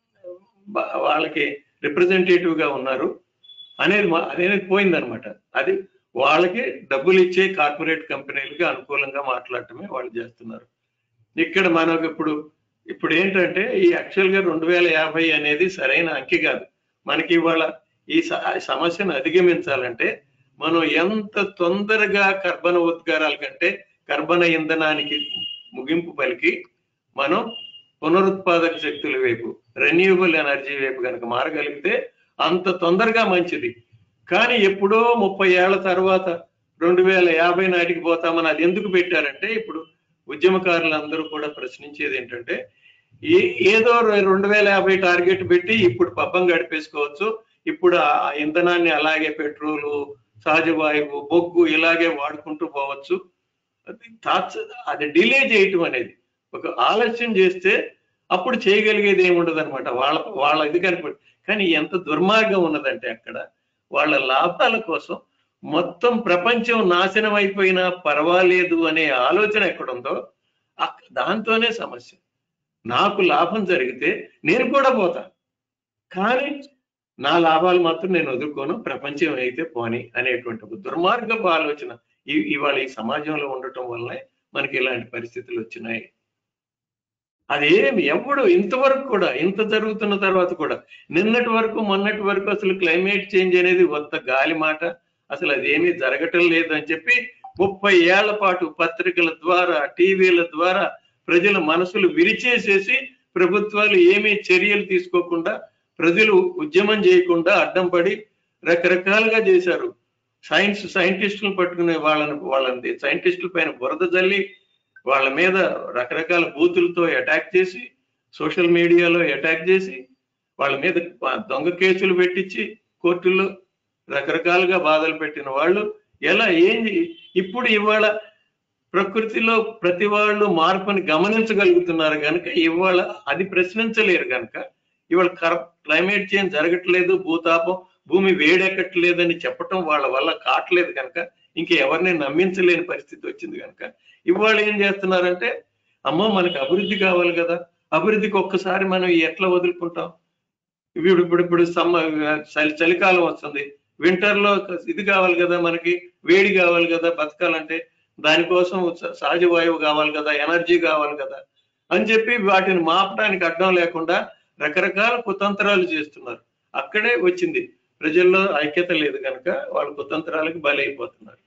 బా- వాళ్ళకి రిప్రజెంటేటివ్ గా ఉన్నారు అనేది మా- అనేది పోయిందనమాట అది వాళ్ళకి డబ్బులు ఇచ్చే కార్పొరేట్ కంపెనీలకి అనుకూలంగా మాట్లాడటమే వాళ్ళు చేస్తున్నారు ఇక్కడ మనకు ఇప్పుడు ఇప్పుడు ఏంటంటే ఈ యాక్చువల్ గా రెండు వేల యాభై అనేది సరైన అంకె కాదు మనకి ఇవాళ ఈ స- సమస్యను అధిగమించాలంటే మనం ఎంత తొందరగా కర్బన ఉద్గారాల కంటే కర్బన ఇంధనానికి ముగింపు పలికి మనం పునరుత్పాదక శక్తుల వైపు రెన్యూబుల్ ఎనర్జీ వైపు కనుక మారగలిగితే అంత తొందరగా మంచిది కానీ ఎప్పుడో ముప్పై ఏళ్ల తర్వాత రెండు వేల యాభై నాటికి పోతామని అది ఎందుకు పెట్టారంటే ఇప్పుడు ఉద్యమకారులందరూ కూడా ప్రశ్నించేది ఏంటంటే ఏ ఏదో రె- రెండు వేల యాభై టార్గెట్ పెట్టి ఇప్పుడు పబ్బం గడిపేసుకోవచ్చు ఇప్పుడు ఆ ఇంధనాన్ని అలాగే పెట్రోలు సహజ వాయువు బొగ్గు ఇలాగే వాడుకుంటూ పోవచ్చు అది తాత్స- అది డిలే చేయటం అనేది ఒక ఆలస్యం చేస్తే అప్పుడు చేయగలిగేది ఏముండదు అనమాట వాళ్ళ వాళ్ళ ఇది కనిపడి కానీ ఎంత దుర్మార్గం ఉన్నదంటే అక్కడ వాళ్ళ లాభాల కోసం మొత్తం ప్రపంచం నాశనం అయిపోయినా పర్వాలేదు అనే ఆలోచన ఎక్కడుందో అక్- దాంతోనే సమస్య నాకు లాభం జరిగితే నేను కూడా పోతా కానీ నా లాభాలు మాత్రం నేను వదులుకోను ప్రపంచం అయితే పోని అనేటువంటి ఒక దుర్మార్గపు ఆలోచన ఈ- ఇవాళ ఈ సమాజంలో ఉండటం వల్లనే మనకి ఇలాంటి పరిస్థితులు వచ్చినాయి అదేమి ఎవడు ఇంతవరకు కూడా ఇంత జరుగుతున్న తర్వాత కూడా నిన్నటి వరకు మొన్నటి వరకు అసలు క్లైమేట్ చేంజ్ అనేది కొత్త గాలి మాట అసలు అదేమీ జరగటం లేదు అని చెప్పి ముప్పై ఏళ్ల పాటు పత్రికల ద్వారా టీవీల ద్వారా ప్రజల మనసులు విరిచేసేసి ప్రభుత్వాలు ఏమీ చర్యలు తీసుకోకుండా ప్రజలు ఉద్యమం చేయకుండా అడ్డం పడి రకరకాలుగా చేశారు సైన్స్ సైంటిస్టులను పట్టుకునే వాళ్ళని వాళ్ళని సైంటిస్టుల పైన బురద జల్లి వాళ్ళ మీద రకరకాల బూతులతో అటాక్ చేసి సోషల్ మీడియాలో అటాక్ చేసి వాళ్ళ మీద దొంగ కేసులు పెట్టించి కోర్టుల్లో రకరకాలుగా బాధలు పెట్టిన వాళ్ళు ఎలా ఏంది ఇప్పుడు ఇవాళ ప్రకృతిలో ప్రతి వాళ్ళు మార్పుని గమనించగలుగుతున్నారు కనుక ఇవాళ అది ప్రశ్నించలేరు కనుక ఇవాళ క్లైమేట్ చేంజ్ జరగట్లేదు భూతాపం భూమి వేడెక్కట్లేదని చెప్పటం వాళ్ళ వల్ల కావట్లేదు కనుక ఇంక ఎవరిని నమ్మించలేని పరిస్థితి వచ్చింది కనుక ఇవాళ ఏం చేస్తున్నారంటే అమ్మో మనకు అభివృద్ధి కావాలి కదా అభివృద్ధికి ఒక్కసారి మనం ఎట్లా వదులుకుంటాం ఇప్పుడు ఇప్పుడు ఇప్పుడు సమ్మ చలి చలికాలం వస్తుంది వింటర్ లో ఇది కావాలి కదా మనకి వేడి కావాలి కదా బతకాలంటే దానికోసం స- సహజ వాయువు కావాలి కదా ఎనర్జీ కావాలి కదా అని చెప్పి వాటిని మాపడానికి అడ్డం లేకుండా రకరకాల కుతంత్రాలు చేస్తున్నారు అక్కడే వచ్చింది ప్రజల్లో ఐక్యత లేదు కనుక వాళ్ళు కుతంత్రాలకు బలైపోతున్నారు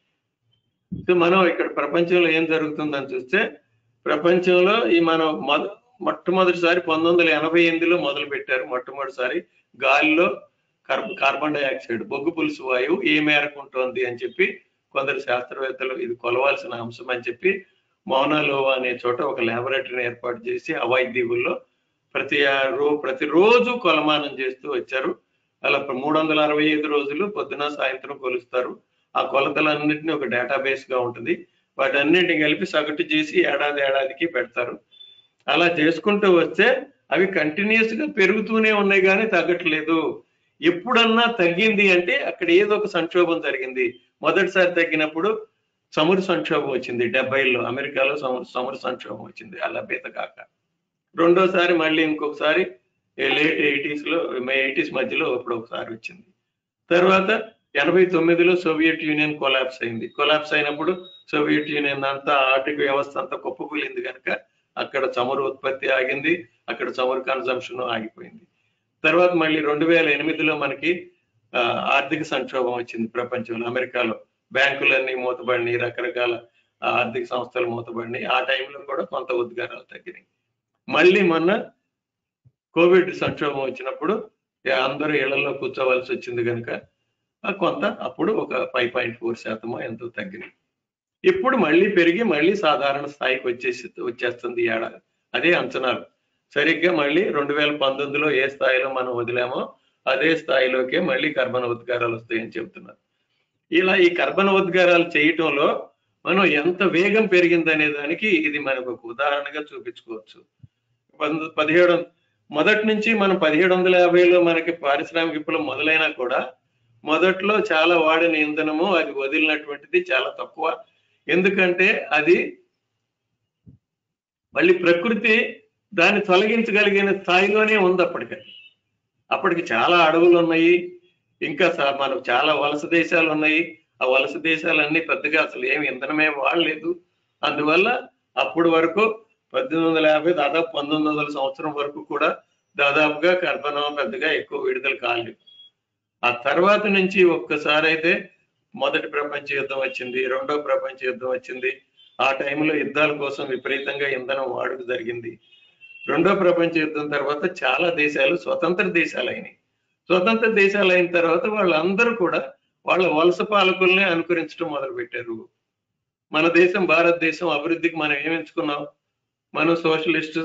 సో మనం ఇక్కడ ప్రపంచంలో ఏం జరుగుతుందని చూస్తే ప్రపంచంలో ఈ మనం మొద మొట్టమొదటిసారి పంతొమ్మిది వందల ఎనభై ఎనిమిదిలో మొదలు పెట్టారు మొట్టమొదటిసారి గాలిలో కార్బ కార్బన్ డైఆక్సైడ్ బొగ్గు పులుసు వాయువు ఏ మేరకు ఉంటుంది అని చెప్పి కొందరు శాస్త్రవేత్తలు ఇది కొలవాల్సిన అంశం అని చెప్పి మౌనాలోవా అనే చోట ఒక ల్యాబొరేటరీని ఏర్పాటు చేసి హవాయి దీవుల్లో ప్రతి ఆ- రో ప్రతిరోజు కొలమానం చేస్తూ వచ్చారు అలా మూడు వందల అరవై ఐదు రోజులు పొద్దున సాయంత్రం కొలుస్తారు ఆ కొలతలన్నింటినీ ఒక డేటాబేస్ గా ఉంటుంది వాటన్నిటిని కలిపి సగటు చేసి ఏడాది ఏడాదికి పెడతారు అలా చేసుకుంటూ వస్తే అవి కంటిన్యూస్ గా పెరుగుతూనే ఉన్నాయి కానీ తగ్గట్లేదు ఎప్పుడన్నా తగ్గింది అంటే అక్కడ ఏదో ఒక సంక్షోభం జరిగింది మొదటిసారి తగ్గినప్పుడు సముద్ర సంక్షోభం వచ్చింది డెబ్బైలో అమెరికాలో సముద్ర సముద్ర సంక్షోభం వచ్చింది అలా బీత కాక రెండోసారి మళ్ళీ ఇంకొకసారి లేట్ ఎయిటీస్ లో ఎయిటీస్ మధ్యలో ఇప్పుడు ఒకసారి వచ్చింది తర్వాత ఎనభై తొమ్మిదిలో సోవియట్ యూనియన్ కొలాప్స్ అయింది కొలాప్స్ అయినప్పుడు సోవియట్ యూనియన్ అంతా ఆర్థిక వ్యవస్థ అంతా కుప్పకూలింది కనుక అక్కడ చమురు ఉత్పత్తి ఆగింది అక్కడ చమురు కన్సంప్షన్ ఆగిపోయింది తర్వాత మళ్ళీ రెండు వేల ఎనిమిదిలో మనకి ఆ, ఆర్థిక సంక్షోభం వచ్చింది ప్రపంచంలో అమెరికాలో బ్యాంకులన్నీ మూతబడినాయి రకరకాల ఆ, ఆర్థిక సంస్థలు మూతబడినాయి ఆ టైంలో కూడా కొంత ఉద్గారాలు తగ్గినాయి మళ్ళీ మొన్న కోవిడ్ సంక్షోభం వచ్చినప్పుడు ఏ, అందరూ ఇళ్లలో కూర్చోవలసి వచ్చింది కనుక ఆ కొంత అప్పుడు ఒక ఫైవ్ పాయింట్ ఫోర్ శాతమో ఎంతో తగ్గినాయి ఇప్పుడు మళ్ళీ పెరిగి మళ్ళీ సాధారణ స్థాయికి వచ్చేసి వచ్చేస్తుంది ఈ ఏడాది అదే అంచనాలు సరిగ్గా మళ్ళీ రెండు వేల పంతొమ్మిదిలో ఏ స్థాయిలో మనం వదిలామో అదే స్థాయిలోకే మళ్ళీ కర్బన ఉద్గారాలు వస్తాయని చెబుతున్నారు ఇలా ఈ కర్బన ఉద్గారాలు చేయటంలో మనం ఎంత వేగం పెరిగిందనే దానికి ఇది మనకు ఒక ఉదాహరణగా చూపించుకోవచ్చు పంద- పదిహేడు మొదటి నుంచి మనం పదిహేడు వందల యాభైలో మనకి పారిశ్రామిక విప్లవం మొదలైనా కూడా మొదట్లో చాలా వాడిన ఇంధనము అది వదిలినటువంటిది చాలా తక్కువ ఎందుకంటే అది మళ్ళీ ప్రకృతి దాన్ని తొలగించగలిగిన స్థాయిలోనే ఉంది అప్పటికి అప్పటికి చాలా అడవులు ఉన్నాయి ఇంకా స- మనకు చాలా వలస దేశాలు ఉన్నాయి ఆ వలస దేశాలన్నీ పెద్దగా అసలు ఏమి ఇంధనమే వాడలేదు అందువల్ల అప్పుడు వరకు పద్దెనిమిది వందల యాభై దాదాపు పంతొమ్మిది వందల సంవత్సరం వరకు కూడా దాదాపుగా కర్బనం పెద్దగా ఎక్కువ విడుదల కాలేదు ఆ తర్వాత నుంచి ఒక్కసారి అయితే మొదటి ప్రపంచ యుద్ధం వచ్చింది రెండో ప్రపంచ యుద్ధం వచ్చింది ఆ టైంలో యుద్ధాల కోసం విపరీతంగా ఇంధనం వాడుక జరిగింది రెండో ప్రపంచ యుద్ధం తర్వాత చాలా దేశాలు స్వతంత్ర దేశాలు అయినాయి స్వతంత్ర దేశాలు అయిన తర్వాత వాళ్ళందరూ కూడా వాళ్ళ వలస పాలకుల్ని అనుకరించడం మొదలు పెట్టారు మన దేశం భారతదేశం అభివృద్ధికి మనం ఏం ఎంచుకున్నాం మనం సోషలిస్ట్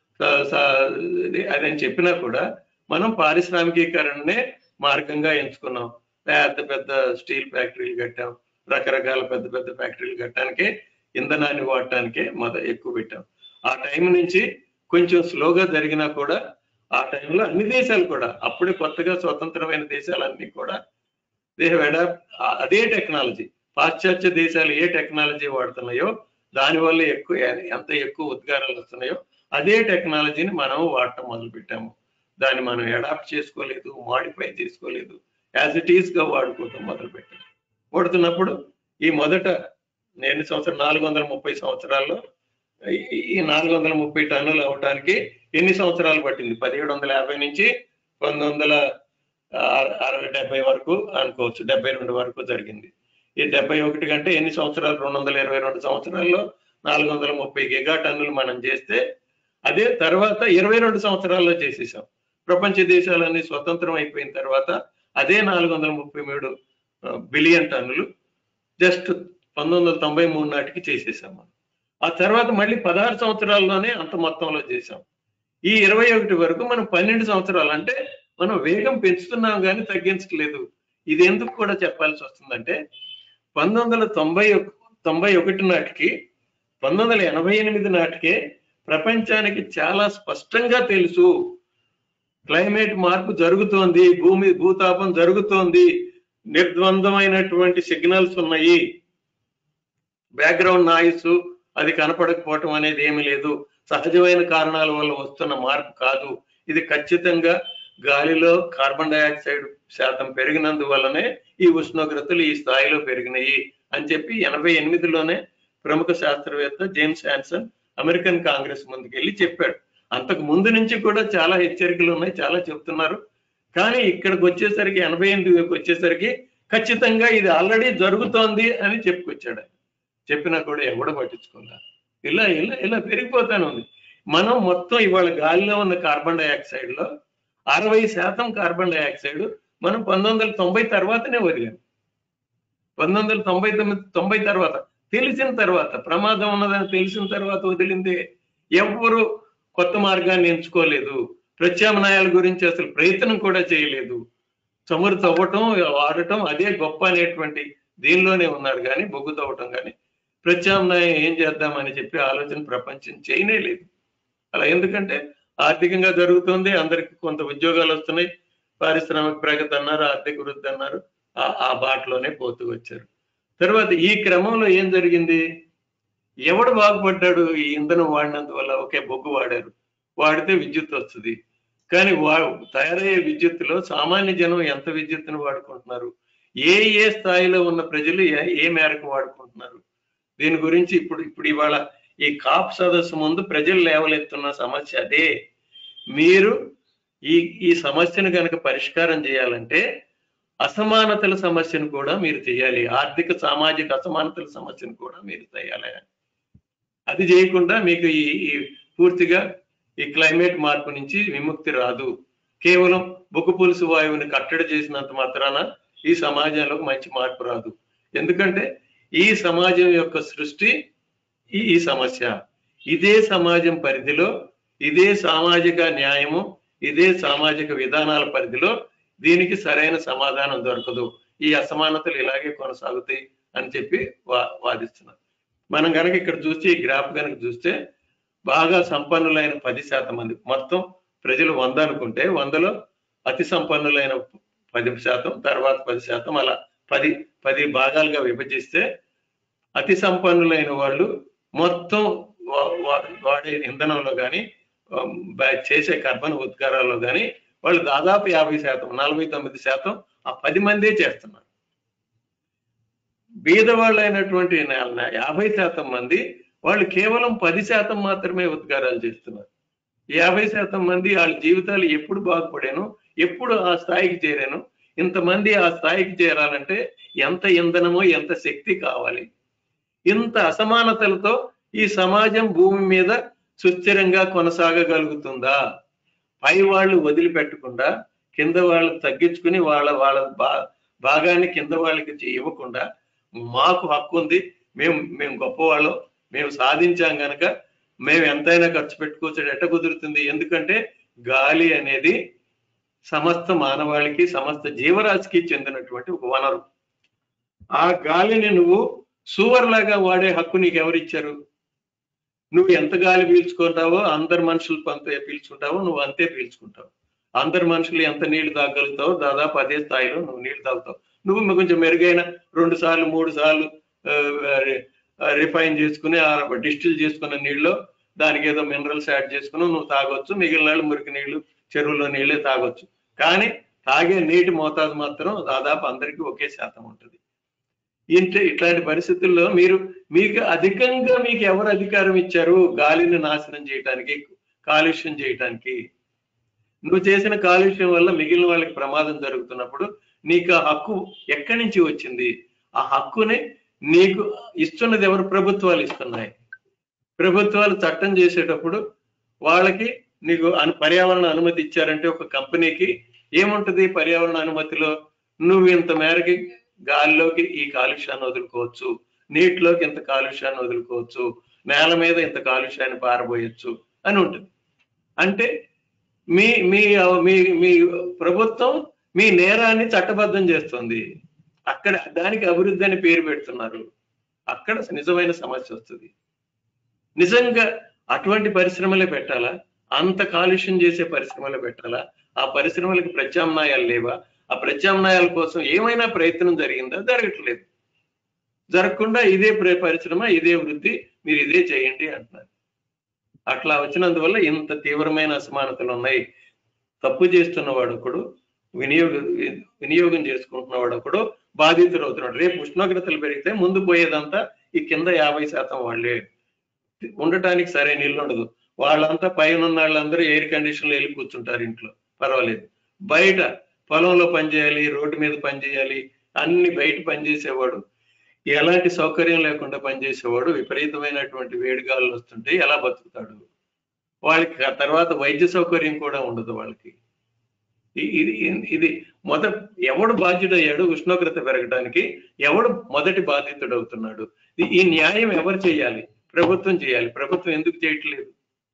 అదని చెప్పినా కూడా మనం పారిశ్రామికీకరణనే మార్గంగా ఎంచుకున్నాం పెద్ద పెద్ద స్టీల్ ఫ్యాక్టరీలు కట్టాం రకరకాల పెద్ద పెద్ద ఫ్యాక్టరీలు కట్టడానికే ఇంధనాన్ని వాడటానికే మొద ఎక్కువ పెట్టాం ఆ టైం నుంచి కొంచెం స్లోగా జరిగినా కూడా ఆ టైంలో అన్ని దేశాలు కూడా అప్పుడే కొత్తగా స్వతంత్రమైన దేశాలన్నీ కూడా దే అడాప్ట్ అదే టెక్నాలజీ పాశ్చాత్య దేశాలు ఏ టెక్నాలజీ వాడుతున్నాయో దానివల్ల ఎక్కువ ఎంత ఎక్కువ ఉద్గారాలు వస్తున్నాయో అదే టెక్నాలజీని మనం వాడటం మొదలు పెట్టాము దాన్ని మనం అడాప్ట్ చేసుకోలేదు మాడిఫై చేసుకోలేదు యాజ్ ఇట్ ఈస్ గా వాడుకోవటం మొదలు పెట్టాము వాడుతున్నప్పుడు ఈ మొదట ఎన్ని సంవత్సరం నాలుగు వందల ముప్పై సంవత్సరాల్లో ఈ- ఈ నాలుగు వందల ముప్పై టన్నులు అవటానికి ఎన్ని సంవత్సరాలు పట్టింది పదిహేడు వందల యాభై నుంచి పంతొమ్మిది వందల అర- అరవై డెబ్బై వరకు అనుకోవచ్చు డెబ్బై రెండు వరకు జరిగింది ఈ డెబ్బై ఒకటి కంటే ఎన్ని సంవత్సరాలు రెండు వందల ఇరవై రెండు సంవత్సరాల్లో నాలుగు వందల ముప్పై గిగా టన్నులు మనం చేస్తే అదే తర్వాత ఇరవై రెండు సంవత్సరాల్లో చేసేసాం ప్రపంచ దేశాలన్నీ స్వతంత్రం అయిపోయిన తర్వాత అదే నాలుగు వందల ముప్పై మూడు బిలియన్ టన్నులు జస్ట్ పంతొమ్మిది వందల తొంభై మూడు నాటికి చేసేసాం మనం ఆ తర్వాత మళ్ళీ పదహారు సంవత్సరాల్లోనే అంత మొత్తంలో చేసాం ఈ ఇరవై ఒకటి వరకు మనం పన్నెండు సంవత్సరాలు అంటే మనం వేగం పెంచుతున్నాం కానీ తగ్గించట్లేదు ఇది ఎందుకు కూడా చెప్పాల్సి వస్తుందంటే పంతొమ్మిది వందల తొంభై ఒక- తొంభై ఒకటి నాటికి పంతొమ్మిది వందల ఎనభై ఎనిమిది నాటికే ప్రపంచానికి చాలా స్పష్టంగా తెలుసు క్లైమేట్ మార్పు జరుగుతోంది భూమి భూతాపం జరుగుతోంది నిర్ద్వందమైనటువంటి సిగ్నల్స్ ఉన్నాయి బ్యాక్గ్రౌండ్ నాయిస్ అది కనపడకపోవటం అనేది ఏమీ లేదు సహజమైన కారణాల వల్ల వస్తున్న మార్పు కాదు ఇది ఖచ్చితంగా గాలిలో కార్బన్ డైఆక్సైడ్ శాతం పెరిగినందువల్లనే ఈ ఉష్ణోగ్రతలు ఈ స్థాయిలో పెరిగినాయి అని చెప్పి ఎనభై ఎనిమిదిలోనే ప్రముఖ శాస్త్రవేత్త జేమ్స్ హ్యాన్సన్ అమెరికన్ కాంగ్రెస్ ముందుకెళ్ళి చెప్పాడు అంతకు ముందు నుంచి కూడా చాలా హెచ్చరికలు ఉన్నాయి చాలా చెప్తున్నారు కానీ ఇక్కడికి వచ్చేసరికి ఎనభై ఎనిమిదికి వచ్చేసరికి ఖచ్చితంగా ఇది ఆల్రెడీ జరుగుతోంది అని చెప్పుకొచ్చాడు ఆయన చెప్పినా కూడా ఎవడ పట్టించుకోలే ఇలా ఇలా ఇలా పెరిగిపోతానే ఉంది మనం మొత్తం ఇవాళ గాలిలో ఉన్న కార్బన్ డైఆక్సైడ్ లో అరవై శాతం కార్బన్ డైఆక్సైడ్ మనం పంతొమ్మిది వందల తొంభై తర్వాతనే వదిలాం పంతొమ్మిది వందల తొంభై తొమ్మిది తొంభై తర్వాత తెలిసిన తర్వాత ప్రమాదం ఉన్నదని తెలిసిన తర్వాత వదిలిందే ఎవ్వరు కొత్త మార్గాన్ని ఎంచుకోలేదు ప్రత్యామ్నాయాల గురించి అసలు ప్రయత్నం కూడా చేయలేదు చమురు తవ్వటం వాడటం అదే గొప్ప అనేటువంటి దీనిలోనే ఉన్నారు కానీ బొగ్గు తవ్వటం కానీ ప్రత్యామ్నాయం ఏం చేద్దామని చెప్పి ఆలోచన ప్రపంచం చేయనే లేదు అలా ఎందుకంటే ఆర్థికంగా జరుగుతుంది అందరికి కొంత ఉద్యోగాలు వస్తున్నాయి పారిశ్రామిక ప్రగతి అన్నారు ఆర్థిక వృద్ధి అన్నారు ఆ- ఆ బాటలోనే పోతూ వచ్చారు తర్వాత ఈ క్రమంలో ఏం జరిగింది ఎవడు బాగుపడ్డాడు ఈ ఇంధనం వాడినందువల్ల ఒకే బొగ్గు వాడారు వాడితే విద్యుత్ వస్తుంది కానీ వా తయారయ్యే విద్యుత్తులో సామాన్య జనం ఎంత విద్యుత్తును వాడుకుంటున్నారు ఏ ఏ స్థాయిలో ఉన్న ప్రజలు ఏ- ఏ మేరకు వాడుకుంటున్నారు దీని గురించి ఇప్పుడు ఇప్పుడు ఇవాళ ఈ కాప్ సదస్సు ముందు ప్రజలు లేవలెత్తున్న సమస్య అదే మీరు ఈ ఈ సమస్యను కనుక పరిష్కారం చేయాలంటే అసమానతల సమస్యను కూడా మీరు చేయాలి ఆర్థిక సామాజిక అసమానతల సమస్యను కూడా మీరు చేయాలి అది చేయకుండా మీకు ఈ ఈ పూర్తిగా ఈ క్లైమేట్ మార్పు నుంచి విముక్తి రాదు కేవలం బొగ్గు పులుసు వాయువుని కట్టడి చేసినంత మాత్రాన ఈ సమాజంలో మంచి మార్పు రాదు ఎందుకంటే ఈ సమాజం యొక్క సృష్టి ఈ ఈ సమస్య ఇదే సమాజం పరిధిలో ఇదే సామాజిక న్యాయము ఇదే సామాజిక విధానాల పరిధిలో దీనికి సరైన సమాధానం దొరకదు ఈ అసమానతలు ఇలాగే కొనసాగుతాయి అని చెప్పి వా వాదిస్తున్నారు మనం కనుక ఇక్కడ చూస్తే ఈ గ్రాఫ్ కనుక చూస్తే బాగా సంపన్నులైన పది శాతం మంది మొత్తం ప్రజలు వంద అనుకుంటే వందలో అతి సంపన్నులైన పది శాతం తర్వాత పది శాతం అలా పది పది భాగాలుగా విభజిస్తే అతి సంపన్నులైన వాళ్ళు మొత్తం వా- వా- వాడే ఇంధనంలో కానీ చేసే కర్బన ఉద్గారాల్లో కానీ వాళ్ళు దాదాపు యాభై శాతం నలభై తొమ్మిది శాతం ఆ పది మందే చేస్తున్నారు బీదవాళ్ళైనటువంటి నా- నా- యాభై శాతం మంది వాళ్ళు కేవలం పది శాతం మాత్రమే ఉద్గారాలు చేస్తున్నారు యాభై శాతం మంది వాళ్ళ జీవితాలు ఎప్పుడు బాగుపడాను ఎప్పుడు ఆ స్థాయికి చేరాను ఇంతమంది ఆ స్థాయికి చేరాలంటే ఎంత ఇంధనమో ఎంత శక్తి కావాలి ఇంత అసమానతలతో ఈ సమాజం భూమి మీద సుస్థిరంగా కొనసాగగలుగుతుందా పై వాళ్ళు వదిలిపెట్టకుండా కింద వాళ్ళు తగ్గించుకుని వాళ్ళ వాళ్ళ బా భాగాన్ని కింద వాళ్ళకి చే- ఇవ్వకుండా మాకు హక్కు ఉంది మేము మేము గొప్పవాళ్ళం మేము సాధించాం గనక మేము ఎంతైనా ఖర్చు పెట్టుకోవచ్చు ఎట్ట కుదురుతుంది ఎందుకంటే గాలి అనేది సమస్త మానవాళికి సమస్త జీవరాశికి చెందినటువంటి ఒక వనరు ఆ గాలిని నువ్వు సూవర్ లాగా వాడే హక్కు నీకు ఎవరిచ్చారు నువ్వు ఎంత గాలి పీల్చుకుంటావో అందరు మనుషులు అంత పీల్చుకుంటావో నువ్వు అంతే పీల్చుకుంటావు అందరు మనుషులు ఎంత నీళ్లు తాగలుగుతావో దాదాపు అదే స్థాయిలో నువ్వు నీళ్లు తాగుతావు నువ్వు కొంచెం మెరుగైన రెండు సార్లు మూడు సార్లు రిఫైన్ చేసుకుని డిస్టిల్ చేసుకున్న నీళ్ళు దానికి ఏదో మినరల్స్ యాడ్ చేసుకుని నువ్వు తాగొచ్చు మిగిలిన వాళ్ళు మురికి నీళ్లు చెరువులో నీళ్ళే తాగొచ్చు కానీ తాగే నీటి మోతాదు మాత్రం దాదాపు అందరికీ ఒకే శాతం ఉంటుంది ఇంట ఇట్లాంటి పరిస్థితుల్లో మీరు మీకు అధికంగా మీకు ఎవరు అధికారం ఇచ్చారు గాలిని నాశనం చేయటానికి కాలుష్యం చేయటానికి నువ్వు చేసిన కాలుష్యం వల్ల మిగిలిన వాళ్ళకి ప్రమాదం జరుగుతున్నప్పుడు నీకు ఆ హక్కు ఎక్కడి నుంచి వచ్చింది ఆ హక్కుని నీకు ఇస్తున్నది ఎవరు ప్రభుత్వాలు ఇస్తున్నాయి ప్రభుత్వాలు చట్టం చేసేటప్పుడు వాళ్ళకి నీకు అను పర్యావరణ అనుమతి ఇచ్చారంటే ఒక కంపెనీకి ఏముంటది పర్యావరణ అనుమతిలో నువ్వు ఇంత మేరకి గాలిలోకి ఈ కాలుష్యాన్ని వదులుకోవచ్చు నీటిలోకి ఇంత కాలుష్యాన్ని వదులుకోవచ్చు నేల మీద ఇంత కాలుష్యాన్ని పారబోయొచ్చు అని ఉంటుంది అంటే మీ మీ మీ మీ ప్రభుత్వం మీ నేరాన్ని చట్టబద్ధం చేస్తుంది అక్కడ దానికి అభివృద్ధి అని పేరు పెడుతున్నారు అక్కడ నిజమైన సమస్య వస్తుంది నిజంగా అటువంటి పరిశ్రమలే పెట్టాలా అంత కాలుష్యం చేసే పరిశ్రమలు పెట్టాలా ఆ పరిశ్రమలకు ప్రత్యామ్నాయాలు లేవా ఆ ప్రత్యామ్నాయాల కోసం ఏమైనా ప్రయత్నం జరిగిందా జరగట్లేదు జరగకుండా ఇదే ప్ర- పరిశ్రమ ఇదే వృద్ధి మీరు ఇదే చేయండి అంటున్నారు అట్లా వచ్చినందువల్ల ఇంత తీవ్రమైన అసమానతలు ఉన్నాయి తప్పు చేస్తున్న వాడు ఒకడు వినియోగ వినియోగం చేసుకుంటున్న వాడు ఒకడు బాధితుడు అవుతున్నాడు రేపు ఉష్ణోగ్రతలు పెరిగితే ముందు పోయేదంతా ఈ కింద యాభై శాతం వాళ్ళే ఉండటానికి సరైన ఇల్లు ఉండదు వాళ్ళంతా పైన ఉన్న వాళ్ళందరూ ఎయిర్ కండిషన్లో వెళ్ళి కూర్చుంటారు ఇంట్లో పర్వాలేదు బయట పొలంలో పనిచేయాలి రోడ్డు మీద పనిచేయాలి అన్ని బయట పనిచేసేవాడు ఎలాంటి సౌకర్యం లేకుండా పనిచేసేవాడు విపరీతమైనటువంటి వేడిగాలు వస్తుంటే ఎలా బతుకుతాడు వాళ్ళకి ఆ తర్వాత వైద్య సౌకర్యం కూడా ఉండదు వాళ్ళకి ఇ- ఇది ఇది మొద ఎవడు బాధ్యుడయ్యాడు ఉష్ణోగ్రత పెరగడానికి ఎవడు మొదటి బాధితుడు అవుతున్నాడు ఈ- ఈ న్యాయం ఎవరు చేయాలి ప్రభుత్వం చేయాలి ప్రభుత్వం ఎందుకు చేయట్లేదు